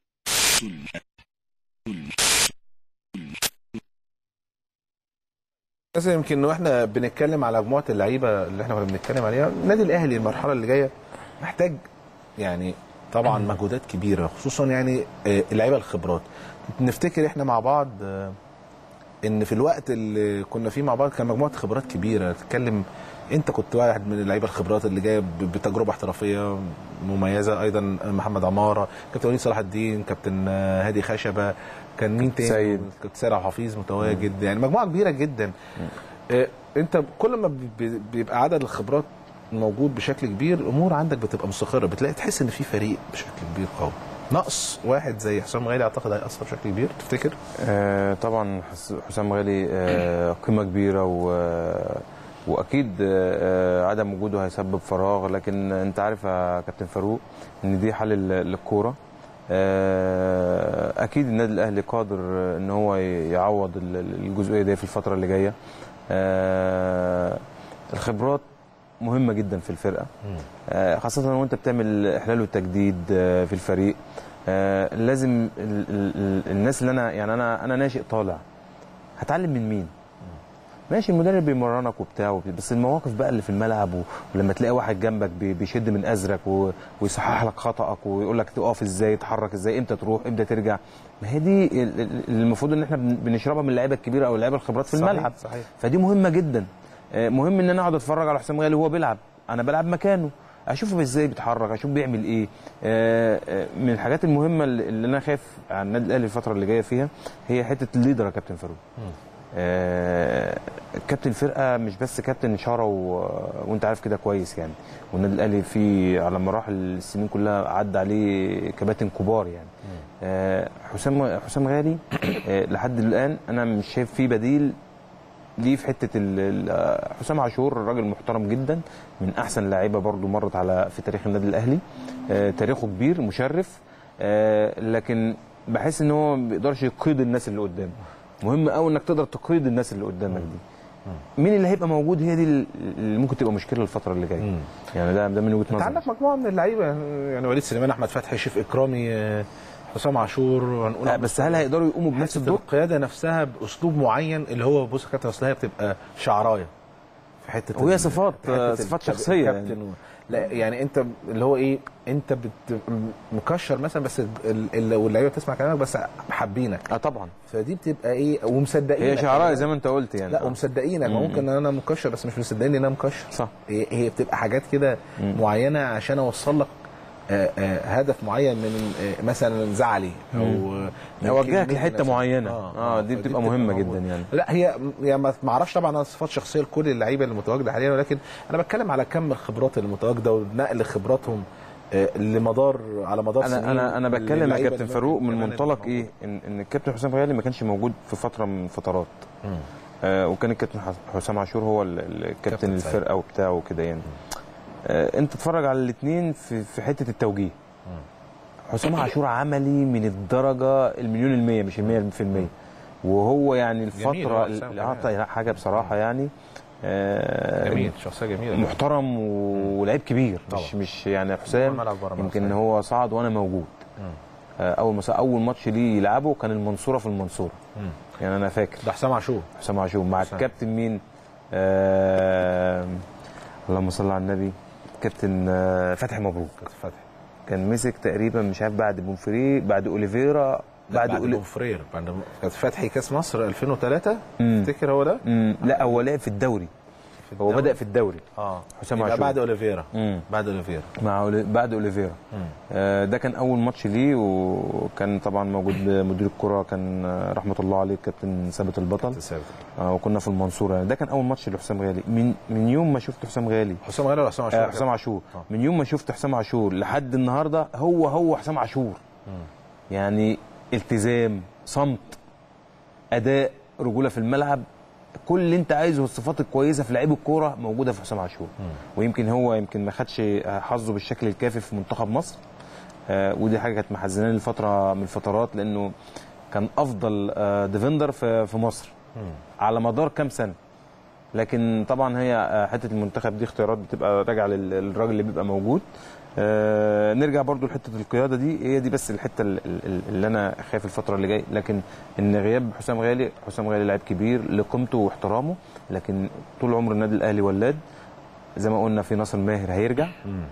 بس يمكن واحنا بنتكلم على مجموعه اللعيبه اللي احنا كنا بنتكلم عليها النادي الاهلي المرحله اللي جايه محتاج يعني طبعا مجهودات كبيره خصوصا يعني آه، اللعيبه الخبرات نفتكر احنا مع بعض آه، ان في الوقت اللي كنا فيه مع بعض كان مجموعه خبرات كبيره تتكلم انت كنت واحد من اللعيبه الخبرات اللي جايه ب- بتجربه احترافيه مميزه ايضا محمد عماره كابتن وليد صلاح الدين كابتن آه، هادي خشبه كان مين تاني سيد. كابتن سيد عبد الحفيظ متواجد يعني مجموعه كبيره جدا آه، انت كل ما بي- بيبقى عدد الخبرات موجود بشكل كبير الامور عندك بتبقى مستقره بتلاقي تحس ان في فريق بشكل كبير قوي نقص واحد زي حسام غالي اعتقد هيأثر بشكل كبير تفتكر؟ آه طبعا حس- حسام غالي آه قيمه كبيره و واكيد آه عدم وجوده هيسبب فراغ لكن انت عارف يا كابتن فاروق ان دي حل ال- للكوره آه اكيد النادي الاهلي قادر ان هو يعوض ال- ال- الجزئيه دي في الفتره اللي جايه آه الخبرات مهمه جدا في الفرقه آه، خاصة وانت بتعمل احلال وتجديد آه، في الفريق آه، لازم ال ال ال الناس اللي انا يعني انا انا ناشئ طالع هتعلم من مين؟ ماشي المدرب بيمرنك وبتاع وب- بس المواقف بقى اللي في الملعب و- ولما تلاقي واحد جنبك بي- بيشد من ازرك و- ويصحح لك خطأك ويقول لك تقف ازاي تتحرك ازاي امتى تروح امتى ترجع ما هي دي ال- ال- المفروض ان احنا بن- بنشربها من اللعيبه الكبيره او اللعيبه الخبرات في صحيح، الملعب صحيح. فدي مهمه جدا آه، مهم ان انا اقعد اتفرج على حسام غالي وهو بيلعب انا بلعب مكانه اشوفه ازاي بيتحرك اشوف بيعمل ايه آه، آه، من الحاجات المهمه اللي اللي انا خايف على النادي الاهلي الفتره اللي جايه فيها هي حته الليدر يا كابتن فاروق آه، كابتن الفرقه مش بس كابتن اشاره و... وانت عارف كده كويس يعني والنادي الاهلي في على مراحل السنين كلها عدى عليه كباتن كبار يعني آه، حسام حسام غالي آه، لحد الان انا مش شايف فيه بديل ليه في حته ال- ال- حسام عاشور راجل محترم جدا من احسن لعيبه برضو مرت على في تاريخ النادي الاهلي آه، تاريخه كبير مشرف آه، لكن بحس ان هو ما بيقدرش يقيد الناس اللي قدامه مهم قوي انك تقدر تقيد الناس اللي قدامك دي مين اللي هيبقى موجود هي دي اللي ممكن تبقى مشكله الفتره اللي جايه يعني ده ده من وجهه انت نظري عندك مجموعه من اللعيبه يعني وليد سليمان احمد فتحي شريف اكرامي آه، حسام عاشور هنقول آه، بس هل هيقدروا يقوموا بنفس حته الدور القياده نفسها باسلوب معين اللي هو بص يا كابتن اصل هي بتبقى شعرايه في حته وهي ال- صفات- في حتة صفات الكاب- شخصية الكابتن يعني. و... لا يعني انت اللي هو ايه انت بت... م- مكشر مثلا بس ال- ال- واللعيبه بتسمع كلامك بس حابينك اه طبعا فدي بتبقى ايه ومصدقينك هي شعراء زي ما انت قلت يعني لا آه. ومصدقينك مم. ممكن انا مكشر بس مش مصدقين ان انا مكشر صح هي هي بتبقى حاجات كده معينه عشان اوصل لك آه، آه، هدف معين من آه، مثلا زعلي او آه، من اوجهك كلمة لحته مثلاً. معينه اه, دي فدي بتبقى مهمه موجودة. جدا يعني لا هي يعني ما ما اعرفش طبعا انا صفات شخصيه لكل اللعيبه اللي متواجده حاليا ولكن انا بتكلم على كم الخبرات اللي متواجده ونقل خبراتهم آه، لمدار على مدار سنين انا انا انا بتكلم يا للعيبة كابتن اللي فاروق ممكن من كمان منطلق تبقى ايه ان ان الكابتن حسام غالي ما كانش موجود في فتره من فترات آه وكان الكابتن حس- حسام عاشور هو ال- ال- الكابتن كابتن الفرقه وبتاعه وكده يعني آه انت تتفرج على الاثنين في في حته التوجيه حسام عاشور عملي من الدرجه المليون المية مش المية في المية وهو يعني جميل هو الفتره حسام اللي كمان. عطى حاجه بصراحه يعني آه جميل شخصيه جميله محترم ولعيب كبير مش طبعا. مش يعني جوه حسام الملعب بره الملعب، يمكن صحيح. هو صعد وانا موجود آه، اول ما اول ماتش ليه يلعبه كان المنصوره في المنصوره مم. يعني انا فاكر ده حسام عاشور حسام عاشور مع حسام. الكابتن مين آه اللهم صل على النبي كابتن آه فتحي مبروك كابتن فتحي كان مسك تقريبا مش عارف بعد بونفري بعد اوليفيرا بعد بعد, بعد أولي... بونفرير بعد كانت فتحي كاس مصر 2003 مم. تفتكر هو ده؟ مم، لا هو لعب في الدوري هو الدوري؟ بدا في الدوري اه حسام يبقى عاشور. بعد اوليفيرا مم. بعد اوليفيرا مع أولي... بعد اوليفيرا آه، ده كان اول ماتش ليه وكان طبعا موجود مدير الكره كان آه، رحمه الله عليه الكابتن ثابت البطل ثابت آه، وكنا في المنصوره يعني ده كان اول ماتش لحسام غالي من من يوم ما شفت حسام غالي حسام غالي ولا حسام عاشور؟ آه، حسام عاشور آه. من يوم ما شفت حسام عاشور لحد النهارده هو هو حسام عاشور يعني التزام صمت اداء رجوله في الملعب كل اللي انت عايزه الصفات الكويسه في لعيب الكوره موجوده في حسام عاشور ويمكن هو يمكن ما خدش حظه بالشكل الكافي في منتخب مصر آه، ودي حاجه كانت محزناني لفتره من الفترات لانه كان افضل آه، ديفندر في في مصر على مدار كام سنه لكن طبعا هي آه، حته المنتخب دي اختيارات بتبقى راجعه لل- للراجل اللي بيبقى موجود آه نرجع برضو لحته القياده دي هي دي بس الحته ال- ال- اللي انا خايف الفتره اللي جايه لكن ان غياب حسام غالي حسام غالي لاعب كبير لقيمته واحترامه لكن طول عمر النادي الاهلي ولاد زي ما قلنا في ناصر ماهر هيرجع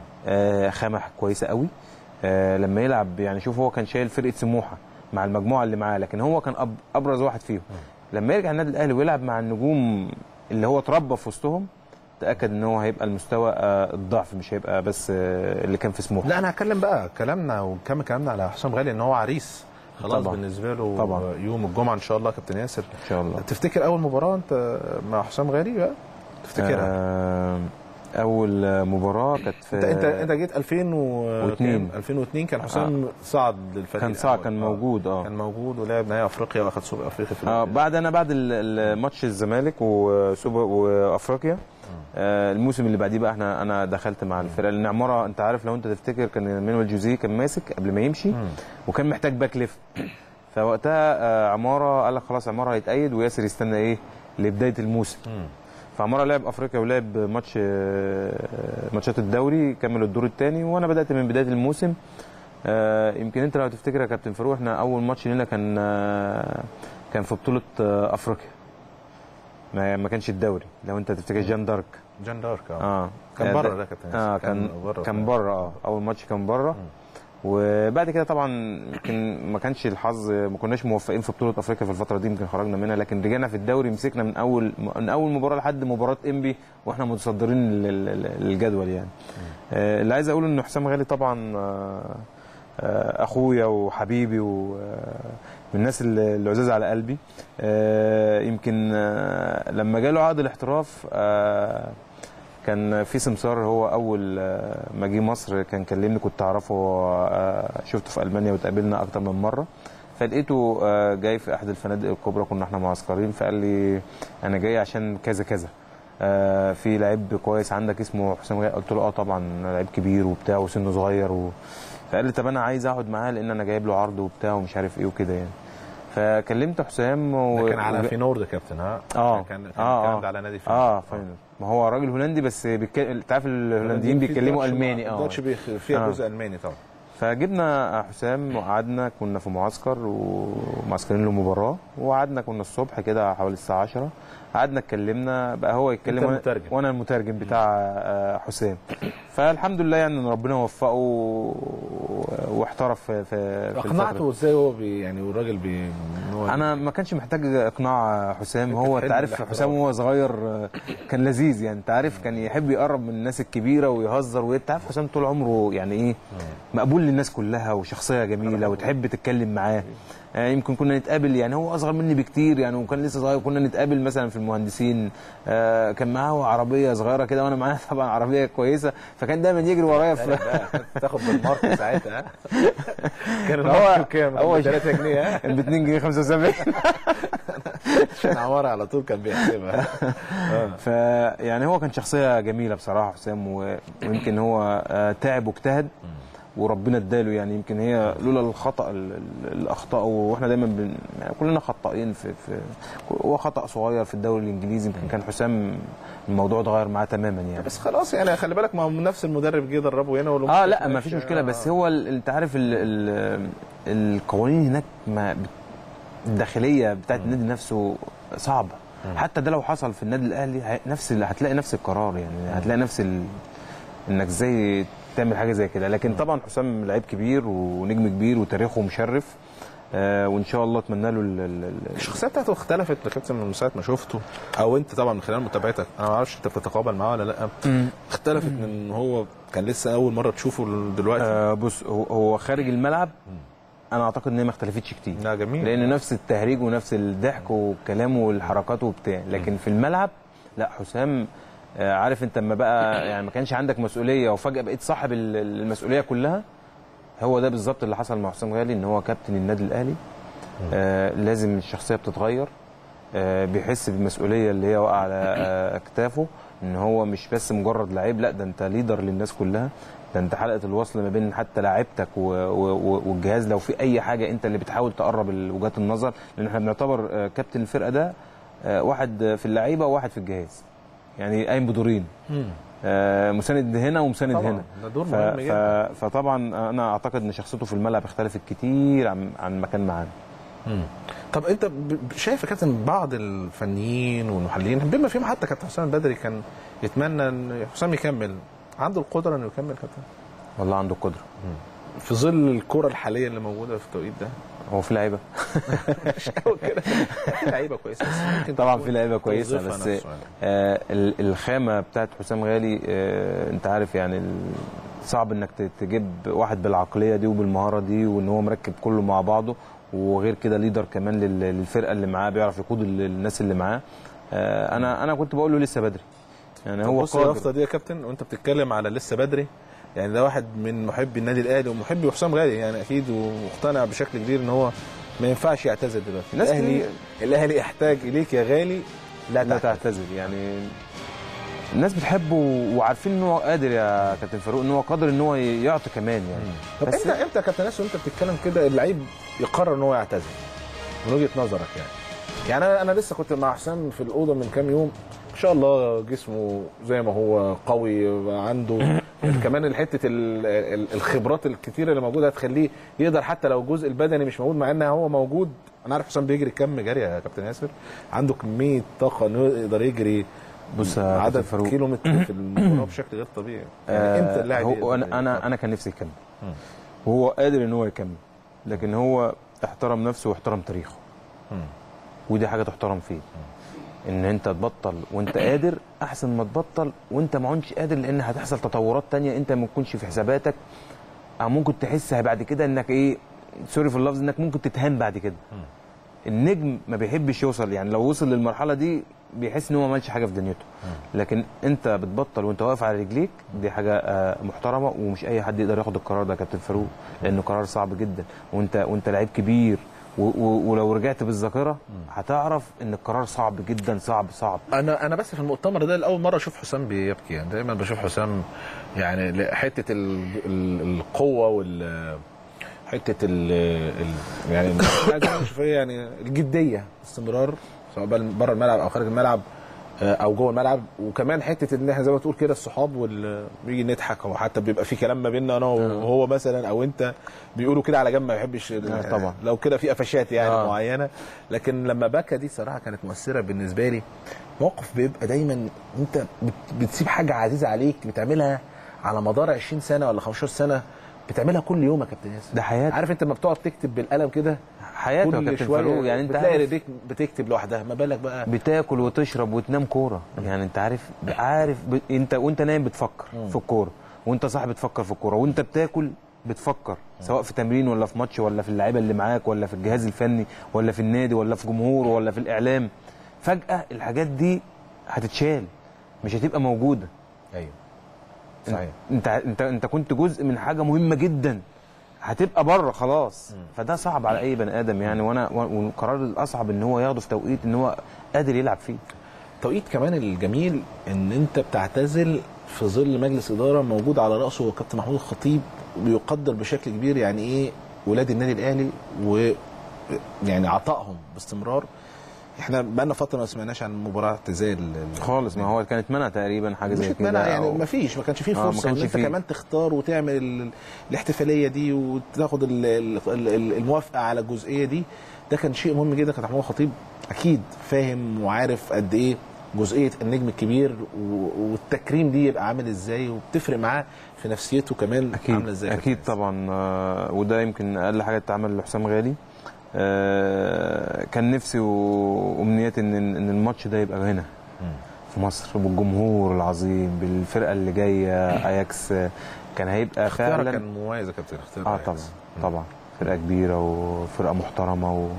آه خامه كويسه قوي آه لما يلعب يعني شوف هو كان شايل فرقه سموحه مع المجموعه اللي معاه لكن هو كان أب ابرز واحد فيهم لما يرجع النادي الاهلي ويلعب مع النجوم اللي هو اتربى في وسطهم تاكد ان هو هيبقى المستوى آه، الضعف مش هيبقى بس آه، اللي كان في سموحه لا انا هتكلم بقى كلامنا ونكمل كلامنا على حسام غالي ان هو عريس خلاص طبعا. بالنسبه له طبعا. يوم الجمعه ان شاء الله كابتن ياسر ان شاء الله تفتكر اول مباراه انت مع حسام غالي بقى تفتكرها آه اول آه، مباراه كانت في انت انت انت جيت 2000 و... واتنين. كام؟ 2002 كان حسام صعد للفريق كان صعب الأول. كان آه. موجود اه كان موجود ولعب نهائي افريقيا واخد سوبر افريقيا في اه الوقت بعد انا بعد ال- ال- ماتش الزمالك وسوبر وافريقيا آه الموسم اللي بعديه بقى احنا انا دخلت مع الفرقه لان عماره انت عارف لو انت تفتكر كان مانويل جوزيه كان ماسك قبل ما يمشي وكان محتاج باك ليفت فوقتها آه عماره قال لك خلاص عماره هيتأيد وياسر يستنى ايه لبدايه الموسم فعماره لعب افريقيا ولعب ماتش آه، ماتشات الدوري كمل الدور الثاني وانا بدات من بدايه الموسم آه، يمكن انت لو تفتكر يا كابتن فاروق احنا اول ماتش لنا كان آه، كان في بطوله آه، افريقيا ما ما كانش الدوري لو انت تفتكر جان دارك جان دارك اه اه كان آه، بره ده- ده كابتن اه ياسر. كان بره كان بره اه اول ماتش كان بره وبعد كده طبعا يمكن ما كانش الحظ ما كناش موفقين في بطوله افريقيا في الفتره دي يمكن خرجنا منها لكن رجعنا في الدوري مسكنا من اول من اول مباراه لحد مباراه انبي واحنا متصدرين لل- لل- للجدول يعني آه، اللي عايز اقوله ان حسام غالي طبعا آه، آه، اخويا وحبيبي ومن الناس اللي اللي عزاز على قلبي آه، يمكن آه، لما جاله عقد الاحتراف آه، كان في سمسار هو اول آه، ما جه مصر كان كلمني كنت اعرفه آه، شفته في المانيا وتقابلنا اكتر من مره فلقيته آه، جاي في احد الفنادق الكبرى كنا احنا معسكرين فقال لي انا جاي عشان كذا كذا آه، في لعيب كويس عندك اسمه حسام غالي قلت له اه طبعا لعيب كبير وبتاع وسنه صغير و... فقال لي طب انا عايز اقعد معاه لان انا جايب له عرض وبتاع ومش عارف ايه وكده يعني فكلمت حسام و... ده كان على وج- فينورد كابتن ها اه كان كان اه الكلام اه ده على نادي فينورد اه فاينل ما هو راجل هولندي بس بيتكلم انت عارف الهولنديين بيتكلموا الماني اه الداتش بيخ- فيها آه. جزء الماني طبعا فجبنا حسام وقعدنا كنا في معسكر ومعسكرين له مباراه وقعدنا كنا الصبح كده حوالي الساعه 10 قعدنا اتكلمنا بقى هو يتكلم أنت وأنا- المترجم. وانا المترجم بتاع آه، حسام فالحمد لله يعني ان ربنا وفقه و- واحترف في في في الفترة اقنعته ازاي هو بي يعني والراجل بي إن هو انا ما كانش محتاج اقناع حسام هو انت حلم عارف الاحتراف. حسام وهو صغير آه، كان لذيذ يعني انت عارف كان يحب يقرب من الناس الكبيره ويهزر وانت عارف حسام طول عمره يعني ايه مقبول للناس كلها وشخصيه جميله وتحب تتكلم معاه آه، يمكن كنا نتقابل يعني هو اصغر مني بكتير يعني وكان لسه صغير كنا نتقابل مثلا في المهندسين آه، كان معاه عربيه صغيره كده وانا معايا طبعا عربيه كويسه فكان دايما يجري ورايا في تاخد بالمارك ساعتها ها؟ كان هو- المارك كام؟ هو- هو 3 جنيه ها؟ ب 2 جنيه 75 عشان عمار على طول كان بيحسبها فيعني هو كان شخصيه جميله بصراحه حسام و- ويمكن هو آه، تعب واجتهد وربنا اداله يعني يمكن هي لولا الخطا ال- ال- الاخطاء واحنا دايما بن... يعني كلنا خطائين في في هو خطا صغير في الدوري الانجليزي يمكن كان حسام الموضوع اتغير معاه تماما يعني بس خلاص يعني خلي بالك ما هو نفس المدرب جه يدربه هنا والأمور اه لا مش- ما فيش مشكله بس هو ال- انت عارف ال ال القوانين هناك ما بت- الداخليه بتاعت النادي نفسه صعبه حتى ده لو حصل في النادي الاهلي هي- نفس ال- هتلاقي نفس القرار يعني هتلاقي نفس ال... انك ازاي تعمل حاجه زي كده لكن طبعا حسام لعيب كبير ونجم كبير وتاريخه مشرف آه وان شاء الله اتمنى له ال- ال- ال- الشخصيه بتاعته اختلفت يا كابتن من ساعه ما شفته او انت طبعا من خلال متابعتك انا ما اعرفش انت بتتقابل معاه ولا لا اختلفت من هو كان لسه اول مره تشوفه دلوقتي آه بص هو, هو خارج الملعب انا اعتقد ان هي ما اختلفتش كتير لا جميل لان نفس التهريج ونفس الضحك والكلام والحركات وبتاع لكن في الملعب لا حسام آه، عارف انت لما بقى يعني ما كانش عندك مسؤوليه وفجاه بقيت صاحب ال- المسؤوليه كلها هو ده بالظبط اللي حصل مع حسام غالي ان هو كابتن النادي الاهلي آه لازم الشخصيه بتتغير آه بيحس بالمسؤوليه اللي هي واقعه على آه اكتافه ان هو مش بس مجرد لعيب لا ده انت ليدر للناس كلها ده انت حلقه الوصل ما بين حتى لاعيبتك و- و- و- والجهاز لو في اي حاجه انت اللي بتحاول تقرب ال- وجهات النظر لان احنا بنعتبر آه، كابتن الفرقه ده آه، واحد في اللعيبه وواحد في الجهاز يعني قايم بدورين آه، مساند هنا ومساند طبعاً، هنا ده دور ف- مهم ف- جدا. فطبعا انا اعتقد ان شخصيته في الملعب اختلفت كتير عن عن ما كان معانا طب انت ب- ب- شايف يا كابتن بعض الفنيين والمحللين بما فيهم حتى كابتن حسام البدري كان يتمنى ان حسام يكمل عنده القدره انه يكمل كابتن والله عنده قدره في ظل الكره الحاليه اللي موجوده في التوقيت ده هو في لعيبه مش قوي كده في لعيبه كويسه بس ممكن طبعا تكون في لعيبه كويسه توظيفها بس نفسه يعني. آه ال- الخامه بتاعت حسام غالي آه انت عارف يعني ال- صعب انك ت- تجيب واحد بالعقليه دي وبالمهاره دي وان هو مركب كله مع بعضه وغير كده ليدر كمان لل- للفرقه اللي معاه بيعرف يقود ال- الناس اللي معاه آه انا انا كنت بقول له لسه بدري يعني هو بص قادر الرافطه دي يا كابتن وانت بتتكلم على لسه بدري يعني ده واحد من محبي النادي الاهلي ومحبي حسام غالي يعني اكيد ومقتنع بشكل كبير ان هو ما ينفعش يعتزل دلوقتي ناس الاهلي كتير. الاهلي يحتاج اليك يا غالي لا لا تعتزل تعتزل يعني الناس بتحبه وعارفين ان هو قادر يا كابتن فاروق ان هو قادر ان هو يعطي كمان يعني طب بس- امتى امتى يا كابتن ناس وانت بتتكلم كده اللعيب يقرر ان هو يعتزل من وجهه نظرك يعني يعني انا انا لسه كنت مع حسام في الاوضه من كام يوم ان شاء الله جسمه زي ما هو قوي عنده كمان حته ال- ال- الخبرات الكتيره اللي موجوده هتخليه يقدر حتى لو الجزء البدني مش موجود مع ان هو موجود انا عارف حسام بيجري كم جري يا كابتن ياسر عنده كميه طاقه انه يقدر يجري بص يا عدد كابتن فاروق. كيلو متر في المباراه بشكل غير طبيعي يعني امتى اللاعب هو يقدر انا انا يقدر؟ انا كان نفسي يكمل وهو قادر ان هو يكمل لكن هو احترم نفسه واحترم تاريخه ودي حاجه تحترم فيه ان انت تبطل وانت قادر احسن ما تبطل وانت ما عدتش قادر لان هتحصل تطورات تانية انت ما تكونش في حساباتك او ممكن تحسها بعد كده انك ايه سوري في اللفظ انك ممكن تتهان بعد كده النجم ما بيحبش يوصل يعني لو وصل للمرحله دي بيحس ان هو ما عملش حاجه في دنيته لكن انت بتبطل وانت واقف على رجليك دي حاجه آه، محترمه ومش اي حد يقدر ياخد القرار ده يا كابتن فاروق لانه قرار صعب جدا وانت وانت لعيب كبير و- و- ولو رجعت بالذاكره هتعرف ان القرار صعب جدا صعب صعب انا انا بس في المؤتمر ده لاول مره اشوف حسام بيبكي يعني دايما بشوف حسام يعني ل- حته ال- ال- القوه وال حته ال ال- يعني عايز أشوف إيه يعني الجديه استمرار سواء بقى بره الملعب او خارج الملعب آه، او جوه الملعب وكمان حته ان احنا زي ما تقول كده الصحاب وال بيجي نضحك او حتى بيبقى في كلام ما بيننا انا وهو مثلا او انت بيقولوا كده على جنب ما بيحبش آه، طبعا. لو كده في قفشات يعني آه. معينه لكن لما بكى دي صراحه كانت مؤثره بالنسبه لي موقف بيبقى دايما انت بت- بتسيب حاجه عزيزه عليك بتعملها على مدار 20 سنه ولا 15 سنه بتعملها كل يوم يا كابتن ياسر ده حياتك. عارف انت لما بتقعد تكتب بالقلم كده حياته يا كل كابتن شويه فاروق يعني انت بتلاقي عارف ايديك بتكتب لوحدها ما بالك بقى بتاكل وتشرب وتنام كوره يعني انت عارف عارف ب... انت وانت نايم بتفكر في الكوره وانت صاحي بتفكر في الكوره وانت بتاكل بتفكر سواء في تمرين ولا في ماتش ولا في اللعيبه اللي معاك ولا في الجهاز الفني ولا في النادي ولا في جمهور ولا في الاعلام فجاه الحاجات دي هتتشال مش هتبقى موجوده ايوه صحيح انت انت انت كنت جزء من حاجه مهمه جدا هتبقى بره خلاص فده صعب على اي بني ادم يعني وانا والقرار الاصعب ان هو ياخده في توقيت ان هو قادر يلعب فيه التوقيت كمان الجميل ان انت بتعتزل في ظل مجلس اداره موجود على راسه كابتن محمود الخطيب بيقدر بشكل كبير يعني ايه ولاد النادي الاهلي و يعني عطائهم باستمرار احنا بقالنا فتره ما سمعناش عن مباراه اعتزال ال- خالص ما هو كانت منع تقريبا حاجه مش زي كده اتمنع يعني أو- ما فيش ما كانش فيه آه، ما فرصه كانش ان انت فيه. كمان تختار وتعمل ال- الاحتفاليه دي وتاخد ال- ال- ال- الموافقه على الجزئيه دي ده كان شيء مهم جدا كان محمود الخطيب اكيد فاهم وعارف قد ايه جزئيه النجم الكبير و- والتكريم دي يبقى عامل ازاي وبتفرق معاه في نفسيته كمان اكيد عامله ازاي اكيد طبعا آه، وده يمكن اقل حاجه اتعمل لحسام غالي آه، كان نفسي وامنيتي ان ان الماتش ده يبقى هنا في مصر بالجمهور العظيم بالفرقه اللي جايه اياكس آه، كان هيبقى اختيارك فعلا كان مميز يا كابتن اختيار اه أياكس. طبعا طبعا فرقه كبيره وفرقه محترمه و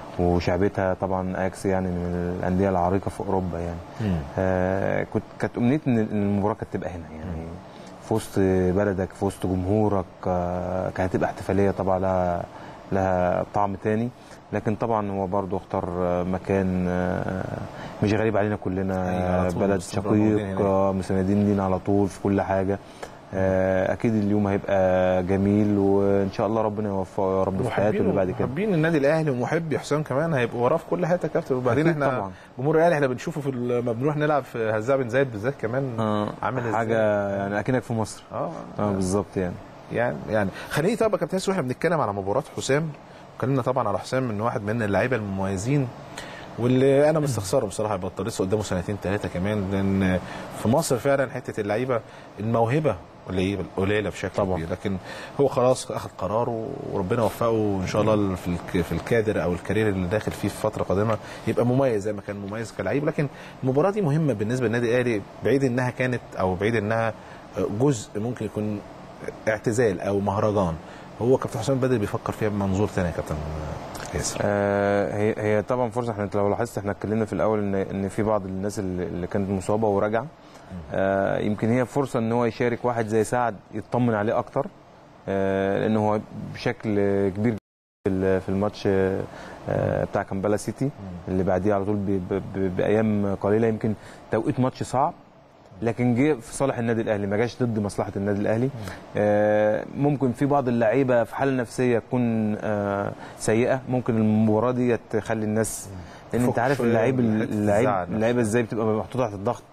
وشعبتها طبعا اياكس يعني من الانديه العريقه في اوروبا يعني مم. آه كنت كانت امنيتي ان إن المباراه كانت تبقى هنا يعني في وسط بلدك في وسط جمهورك آه كانت هتبقى احتفاليه طبعا لها لها طعم تاني لكن طبعا هو برضه اختار آه، مكان آه، مش غريب علينا كلنا أيوة، على آه، طول بلد باستمرار موجودين شقيق هناك. آه، مساندين لينا على طول في كل حاجه آه، اكيد اليوم هيبقى جميل وان شاء الله ربنا يوفقه يا رب في حياته اللي بعد كده محبين النادي الاهلي ومحبي حسام كمان هيبقوا وراه في كل حته يا كابتن وبعدين أكيد احنا طبعا. جمهور الاهلي احنا بنشوفه في لما بنروح نلعب في هزاع بن زايد بالذات كمان آه، عامل ازاي حاجه يعني اكنك في مصر اه اه بالظبط يعني يعني يعني خليني طب يا كابتن ياسر واحنا بنتكلم على مباراه حسام اتكلمنا طبعا على حسام من واحد من اللعيبه المميزين واللي انا مستخسره بصراحه يبطل لسه قدامه سنتين ثلاثه كمان لان في مصر فعلا حته اللعيبه الموهبه قليله قليله بشكل طبعا. كبير لكن هو خلاص اخذ قراره وربنا وفقه ان شاء الله في الك- في الكادر او الكارير اللي داخل فيه في فتره قادمه يبقى مميز زي ما كان مميز كلعيب لكن المباراه دي مهمه بالنسبه للنادي الاهلي بعيد انها كانت او بعيد انها جزء ممكن يكون اعتزال او مهرجان هو كابتن حسام بدري بيفكر فيها بمنظور ثاني يا كابتن ياسر آه، هي هي طبعا فرصه احنا لو لاحظت احنا اتكلمنا في الاول ان ان في بعض الناس اللي اللي كانت مصابه وراجعه آه، يمكن هي فرصه ان هو يشارك واحد زي سعد يطمن عليه اكتر آه، لان هو بشكل كبير في ال- في الماتش آه، بتاع كامبالا سيتي اللي بعديه على طول ب- ب- ب- بايام قليله يمكن توقيت ماتش صعب لكن جه في صالح النادي الاهلي ما جاش ضد مصلحه النادي الاهلي آه، ممكن في بعض اللعيبه في حاله نفسيه تكون آه، سيئه ممكن المباراه دي تخلي الناس لان انت تفك عارف شوية اللعيب من حتة اللعيب الزعل نفسه. اللعيبه ازاي بتبقى محطوطه تحت الضغط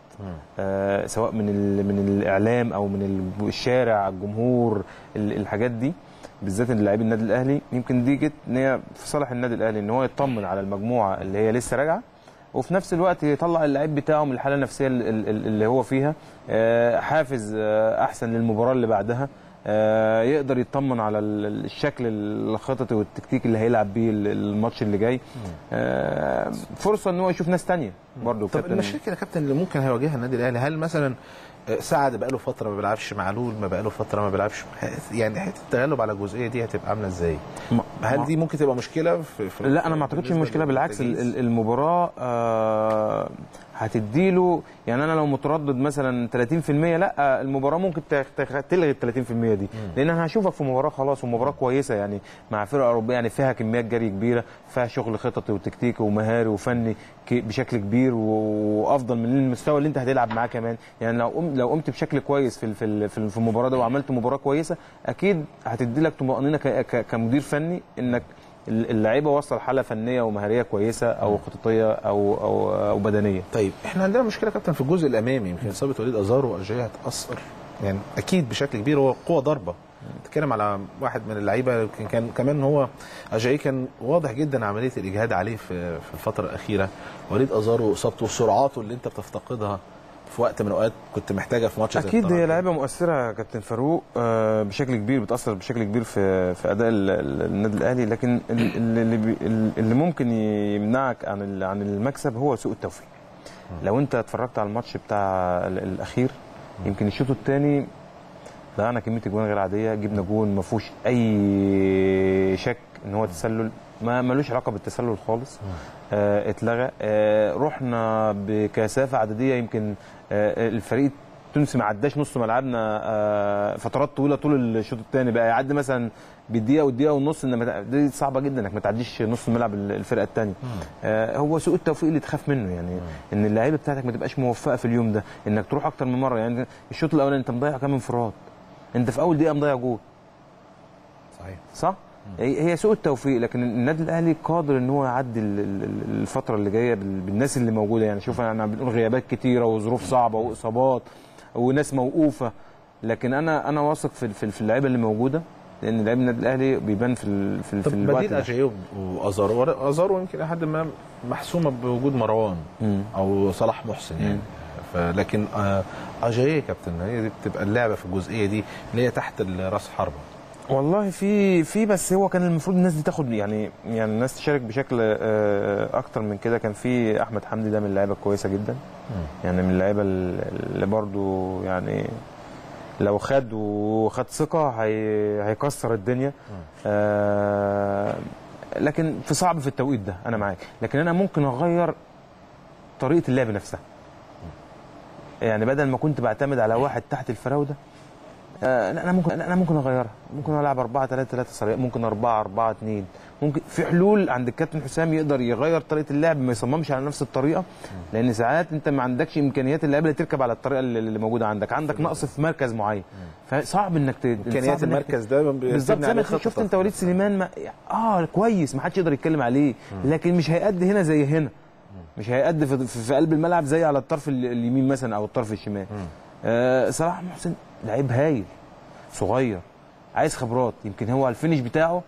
آه، سواء من ال- من الاعلام او من ال- الشارع الجمهور ال- الحاجات دي بالذات اللاعبين النادي الاهلي يمكن دي جت ان هي في صالح النادي الاهلي ان هو يطمن على المجموعه اللي هي لسه راجعه وفي نفس الوقت يطلع اللعيب بتاعه من الحاله النفسيه ال- ال- اللي هو فيها آه، حافز آه، احسن للمباراه اللي بعدها آه، يقدر يطمن على ال- ال- الشكل الخططي والتكتيك اللي هيلعب بيه ال- الماتش اللي جاي آه، فرصه ان هو يشوف ناس تانية برضه طب المشاكل يا كابتن اللي ممكن هيواجهها النادي الاهلي هل مثلا آه، سعد بقاله فتره ما بيلعبش معلول ما بقاله فتره ما بيلعبش يعني حته التغلب على الجزئيه دي هتبقى عامله ازاي؟ هل دي ممكن تبقى مشكله في, في لا انا ما اعتقدش بالنسبة المشكله بالعكس ال- للتجهيز؟ ال- المباراه آه، هتديله يعني انا لو متردد مثلا 30% لا المباراه ممكن تخ- تخ- تلغي ال 30% دي لان انا هشوفك في مباراه خلاص ومباراه كويسه يعني مع فرقه اوروبيه يعني فيها كميات جري كبيره فيها شغل خططي وتكتيكي ومهاري وفني ك- بشكل كبير و- وافضل من المستوى اللي انت هتلعب معاه كمان يعني لو قمت لو قمت بشكل كويس في ال- في ال- في ال- في المباراه ده وعملت مباراه كويسه اكيد هتدي لك طمانينه ك- ك- كمدير فني انك اللعيبه وصل حاله فنيه ومهاريه كويسه او خططيه او او او بدنيه طيب احنا عندنا مشكله يا كابتن في الجزء الامامي يمكن اصابه وليد ازارو وارجيه هتاثر يعني اكيد بشكل كبير هو قوه ضربه بتتكلم على واحد من اللعيبه يمكن كان كمان هو اجاي كان واضح جدا عمليه الاجهاد عليه في في الفتره الاخيره وليد ازارو اصابته وسرعاته اللي انت بتفتقدها في وقت من الاوقات كنت محتاجها في ماتش زي اكيد الترجي. هي لعيبه مؤثره يا كابتن فاروق آه، بشكل كبير بتاثر بشكل كبير في في اداء ال- ال- النادي الاهلي لكن ال- ال- اللي بي- اللي ممكن يمنعك عن ال- عن المكسب هو سوء التوفيق لو انت اتفرجت على الماتش بتاع ال- الاخير يمكن الشوط الثاني ضيعنا كميه اجوان غير عاديه جبنا جون ما فيهوش اي شك ان هو تسلل ما ملوش علاقه بالتسلل خالص آه اتلغى آه رحنا بكثافه عدديه يمكن آه الفريق التونسي ما عداش نص ملعبنا آه فترات طويله طول الشوط الثاني بقى يعدي مثلا بالدقيقه والدقيقه ونص انما دي صعبه جدا انك ما تعديش نص ملعب الفرقه الثانيه آه هو سوء التوفيق اللي تخاف منه يعني ان اللعيبه بتاعتك ما تبقاش موفقه في اليوم ده انك تروح اكتر من مره يعني الشوط الاولاني انت مضيع كام انفراد انت في اول دقيقه مضيع جول صحيح صح هي هي سوء التوفيق لكن النادي الاهلي قادر ان هو يعدي ال- ال- الفتره اللي جايه بال- بالناس اللي موجوده يعني شوف انا بنقول غيابات كتيره وظروف صعبه واصابات وناس موقوفه لكن انا انا واثق في في في اللعيبه اللي موجوده لان لعيبه النادي الاهلي بيبان في ال- في, ال- طب في الوقت بديل ده اجايو وازارو ازارو يمكن لحد ما محسومه بوجود مروان مم. او صلاح محسن يعني فلكن آه، اجايو يا كابتن هي دي بتبقى اللعبه في الجزئيه دي اللي هي تحت راس حربه والله في في بس هو كان المفروض الناس دي تاخد يعني يعني الناس تشارك بشكل آه، اكتر من كده كان في احمد حمدي ده من اللعيبه الكويسه جدا يعني من اللعيبه اللي برضو يعني لو خد وخد ثقه هي هيكسر الدنيا آه لكن في صعب في التوقيت ده انا معاك لكن انا ممكن اغير طريقه اللعب نفسها يعني بدل ما كنت بعتمد على واحد تحت الفراوده آه لا انا ممكن انا ممكن اغيرها ممكن العب 4 3 3 سريع ممكن 4 4 2 ممكن في حلول عند الكابتن حسام يقدر يغير طريقه اللعب ما يصممش على نفس الطريقه لان ساعات انت ما عندكش امكانيات اللعب اللي تركب على الطريقه اللي اللي موجوده عندك عندك نقص في مركز معين فصعب انك ت... امكانيات صعب إنك ت- المركز ده بالظبط زي ما شفت انت وليد سليمان ما... اه كويس ما حدش يقدر يتكلم عليه لكن مش هيأدي هنا زي هنا مش هيأدي في, في, في قلب الملعب زي على الطرف ال- اليمين مثلا او الطرف الشمال آه صلاح محسن لعيب هايل صغير عايز خبرات يمكن هو الفينش بتاعه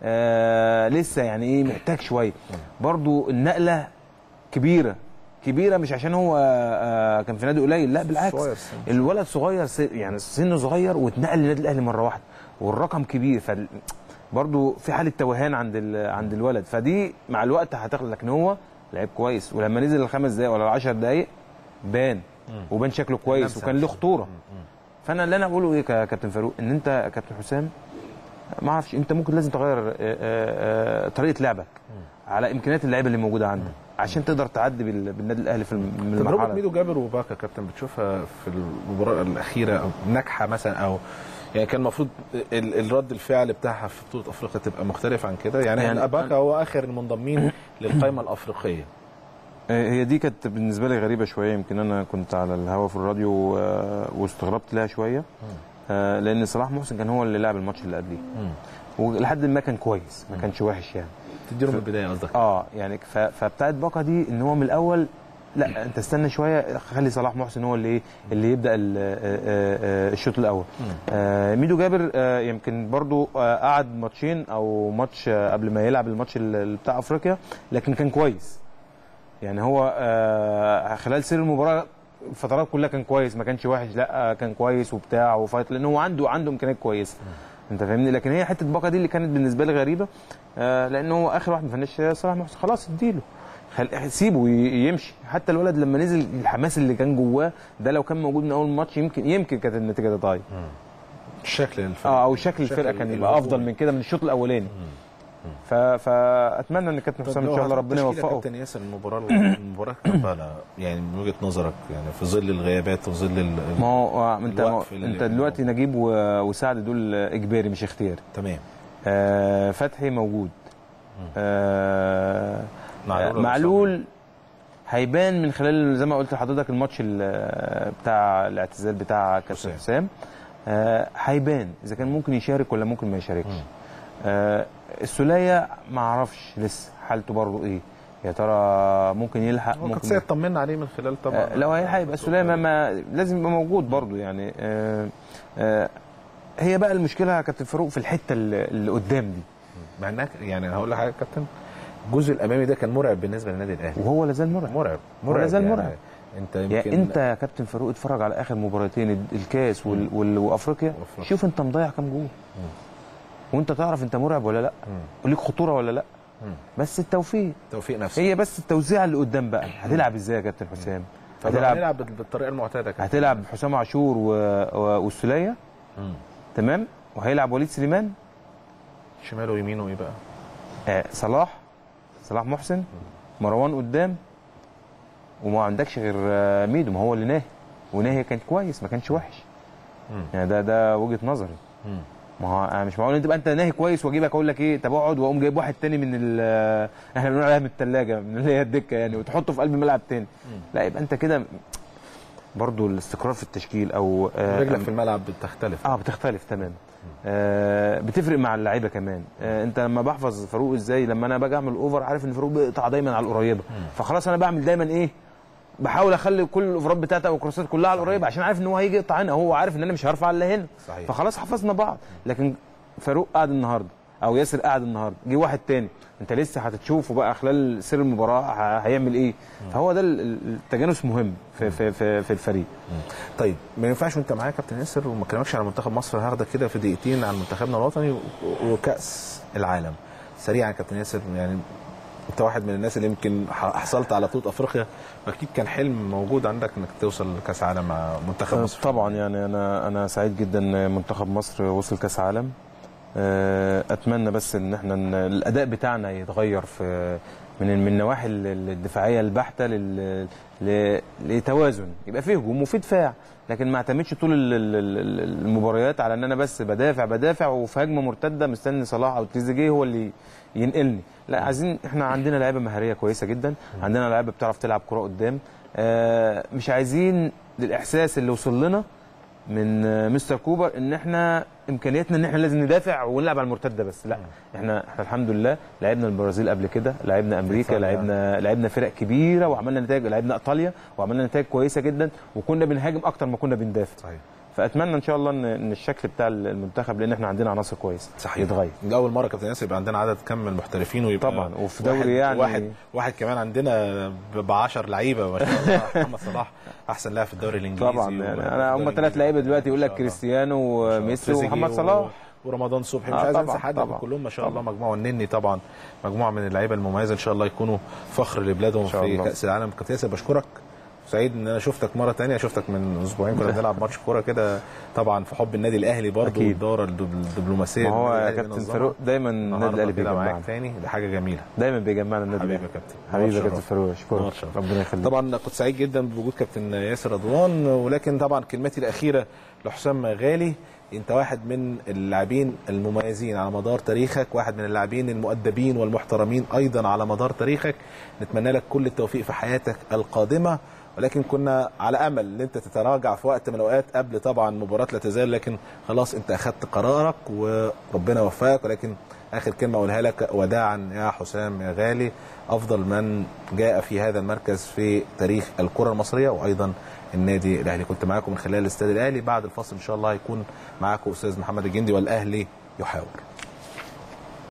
آه لسه يعني ايه محتاج شويه برضو النقله كبيره كبيره مش عشان هو آه كان في نادي قليل لا بالعكس صغير سن. الولد صغير س- يعني سنه صغير واتنقل للنادي الاهلي مره واحده والرقم كبير ف برضو في حاله توهان عند ال- عند الولد فدي مع الوقت هتاخد لكن هو لعيب كويس ولما نزل الخمس دقائق ولا العشر دقائق بان وبان شكله كويس لمسة. وكان له خطوره فانا اللي انا بقوله ايه يا كابتن فاروق ان انت يا كابتن حسام ما اعرفش انت ممكن لازم تغير آه، آه، آه، طريقه لعبك على امكانيات اللعيبه اللي موجوده عندك عشان تقدر تعدي بال- بالنادي الاهلي في الم- من تجربه المرحله ميدو جابر وباكا يا كابتن بتشوفها في المباراه الاخيره او ناجحه مثلا او يعني كان المفروض ال- الرد الفعل بتاعها في بطوله افريقيا تبقى مختلف عن كده يعني, يعني يعني باكا هو اخر المنضمين للقائمه الافريقيه آه، هي دي كانت بالنسبه لي غريبه شويه يمكن انا كنت على الهوا في الراديو آه، واستغربت لها شويه آه، لان صلاح محسن كان هو اللي لعب الماتش اللي قبليه ولحد ما كان كويس ما كانش وحش يعني تديله من البدايه قصدك اه يعني ف- فبتاعت باكا دي ان هو من الاول لا انت استنى شويه خلي صلاح محسن هو اللي ايه اللي يبدا ال- آه، آه، آه، الشوط الاول آه ميدو جابر آه يمكن برضو آه قعد ماتشين او ماتش آه قبل ما يلعب الماتش ال- بتاع افريقيا لكن كان كويس يعني هو آه خلال سير المباراه الفترات كلها كان كويس ما كانش وحش لا كان كويس وبتاع وفايت لان هو عنده عنده امكانيات كويسه انت فاهمني لكن هي حته باكا دي اللي كانت بالنسبه لي غريبه آه لان هو اخر واحد ما فنش صلاح محسن خلاص اديله خل... سيبه ي- يمشي حتى الولد لما نزل الحماس اللي كان جواه ده لو كان موجود من اول ماتش يمكن يمكن كانت النتيجه تتغير شكل الفريق اه او شكل الفرقه كان يبقى الهجوم. افضل من كده من الشوط الاولاني ف... فاتمنى ان كابتن طب حسام ان لو شاء الله هتحط ربنا تشكيلة يوفقه كابتن ياسر المباراه المباراه كانت على- يعني من وجهه نظرك يعني في ظل الغيابات وظل ال- ما هو آه، انت ما الوقف اللي- انت دلوقتي نجيب و- وسعد دول اجباري مش اختياري تمام آه فتحي موجود آه معلول معلول, ولا معلول هيبان من خلال زي ما قلت لحضرتك الماتش ال- بتاع الاعتزال بتاع كابتن حسام. حسام آه، هيبان اذا كان ممكن يشارك ولا ممكن ما يشاركش آه السوليه ما اعرفش لسه حالته برضه ايه يا ترى ممكن يلحق هو كابتن ممكن سيد طمنا عليه من خلال طبعا آه، لو هيلحق يبقى السوليه ما, ما لازم يبقى موجود برضو يعني آه آه هي بقى المشكله يا كابتن فاروق في الحته اللي اللي قدام دي مع انك يعني أنا هقول لك حاجه يا كابتن الجزء الامامي ده كان مرعب بالنسبه للنادي الاهلي وهو لازال مرعب مرعب هو لا زال يعني مرعب. انت يا يمكن انت يا كابتن فاروق اتفرج على اخر مباراتين ال- الكاس وال... وال... وافريقيا وأفريقيا. شوف انت مضيع كام جول وانت تعرف انت مرعب ولا لا وليك خطوره ولا لا مم. بس التوفيق توفيق نفسي هي بس التوزيع اللي قدام بقى هتلعب ازاي يا كابتن حسام طب هتلعب هنلعب بالطريقه المعتاده يا كابتن هتلعب حسام عاشور و... و... والسوليه مم. تمام وهيلعب وليد سليمان شماله ويمينه ايه بقى؟ آه صلاح صلاح محسن مروان قدام وما عندكش غير آه، ميدو ما هو اللي ناهي وناهي كان كويس ما كانش وحش مم. يعني ده ده وجهه نظري مم. ما هو أنا مش معقول انت تبقى انت ناهي كويس واجيبك اقول لك ايه طب اقعد واقوم جايب واحد تاني من ال احنا بنقول عليها من الثلاجه من اللي هي الدكه يعني وتحطه في قلب الملعب تاني لا يبقى انت كده برضو الاستقرار في التشكيل او آه، رجلك في الملعب بتختلف اه بتختلف تماما آه بتفرق مع اللعيبه كمان آه انت لما بحفظ فاروق ازاي لما انا باجي اعمل اوفر عارف ان فاروق بيقطع دايما على القريبه فخلاص انا بعمل دايما ايه بحاول اخلي كل الاوفرات بتاعتي او الكروسات كلها على القريبه عشان عارف ان هو هيجي يقطع هنا هو عارف ان انا مش هرفع الا هنا صحيح. فخلاص حفظنا بعض لكن فاروق قاعد النهارده او ياسر قاعد النهارده جه واحد تاني انت لسه هتشوفه بقى خلال سير المباراه ه- هيعمل ايه فهو ده ال- ال- التجانس مهم في في في, في الفريق طيب ما ينفعش وانت معايا يا كابتن ياسر وما اكلمكش على منتخب مصر هاخدك كده في دقيقتين عن منتخبنا الوطني و- وكاس العالم سريعا يا كابتن ياسر يعني انت واحد من الناس اللي يمكن ح- حصلت على بطوله افريقيا واكيد كان حلم موجود عندك انك توصل لكاس عالم مع منتخب مصر طبعا يعني انا انا سعيد جدا ان منتخب مصر وصل كاس عالم آه، اتمنى بس ان احنا ن- الاداء بتاعنا يتغير في من من النواحي ال- الدفاعيه البحته لل- ل- لتوازن يبقى فيه هجوم وفيه دفاع لكن ما اعتمدش طول ال- ال- ال- المباريات على ان انا بس بدافع بدافع وفي هجمه مرتده مستني صلاح او تريزيجيه هو اللي ينقلني لا عايزين احنا عندنا لعيبه مهاريه كويسه جدا عندنا لعيبه بتعرف تلعب كره قدام آه، مش عايزين للاحساس اللي وصل لنا من آه، مستر كوبر ان احنا امكانياتنا ان احنا لازم ندافع ونلعب على المرتده بس لا احنا احنا الحمد لله لعبنا البرازيل قبل كده لعبنا امريكا إيطاليا. لعبنا لعبنا فرق كبيره وعملنا نتائج لعبنا ايطاليا وعملنا نتائج كويسه جدا وكنا بنهاجم اكتر ما كنا بندافع صحيح فاتمنى ان شاء الله ان إن الشكل بتاع المنتخب لان احنا عندنا عناصر كويسه صحيح يتغير لاول مره كابتن ياسر يبقى عندنا عدد كم من المحترفين ويبقى طبعا، وفي واحد- دوري يعني- واحد واحد كمان عندنا ب 10 لعيبه ما شاء الله محمد صلاح احسن لاعب في الدوري الانجليزي طبعا و- يعني في انا هم الدوري ثلاث لعيبه دلوقتي يقول ما لك شاء الله. كريستيانو وميسي تريزيجيه ومحمد و- صلاح ورمضان صبحي مش آه عايز طبعاً، انسى حد طبعاً. كلهم ما شاء الله مجموعه النني طبعا مجموعه من اللعيبه المميزه ان شاء الله يكونوا فخر لبلادهم شاء في الله. كاس العالم كابتن ياسر بشكرك سعيد ان انا شفتك مره تانية شفتك من اسبوعين كنا بنلعب ماتش كوره كده طبعا في حب النادي الاهلي برضه أكيد. والدوره الدب- الدبلوماسيه ما هو النادي يا الأهلي كابتن بينظمها. فاروق دايما النادي النهارده الاهلي كده معاك بيجمعنا تاني دي حاجه جميله دايما بيجمعنا النادي حبيبي الاهلي يا كابتن حبيبي يا نور كابتن شرف. فاروق نور اشكرك شرف. ربنا يخليك طبعا كنت سعيد جدا بوجود كابتن ياسر رضوان ولكن طبعا كلمتي الاخيره لحسام غالي انت واحد من اللاعبين المميزين على مدار تاريخك واحد من اللاعبين المؤدبين والمحترمين ايضا على مدار تاريخك نتمنى لك كل التوفيق في حياتك القادمه ولكن كنا على امل ان انت تتراجع في وقت من الاوقات قبل طبعا مباراه لا تزال لكن خلاص انت اخذت قرارك وربنا وفقك ولكن اخر كلمه اقولها لك وداعا يا حسام يا غالي افضل من جاء في هذا المركز في تاريخ الكره المصريه وايضا النادي الاهلي كنت معاكم من خلال الاستاد الاهلي بعد الفصل ان شاء الله هيكون معاكم استاذ محمد الجندي والاهلي يحاور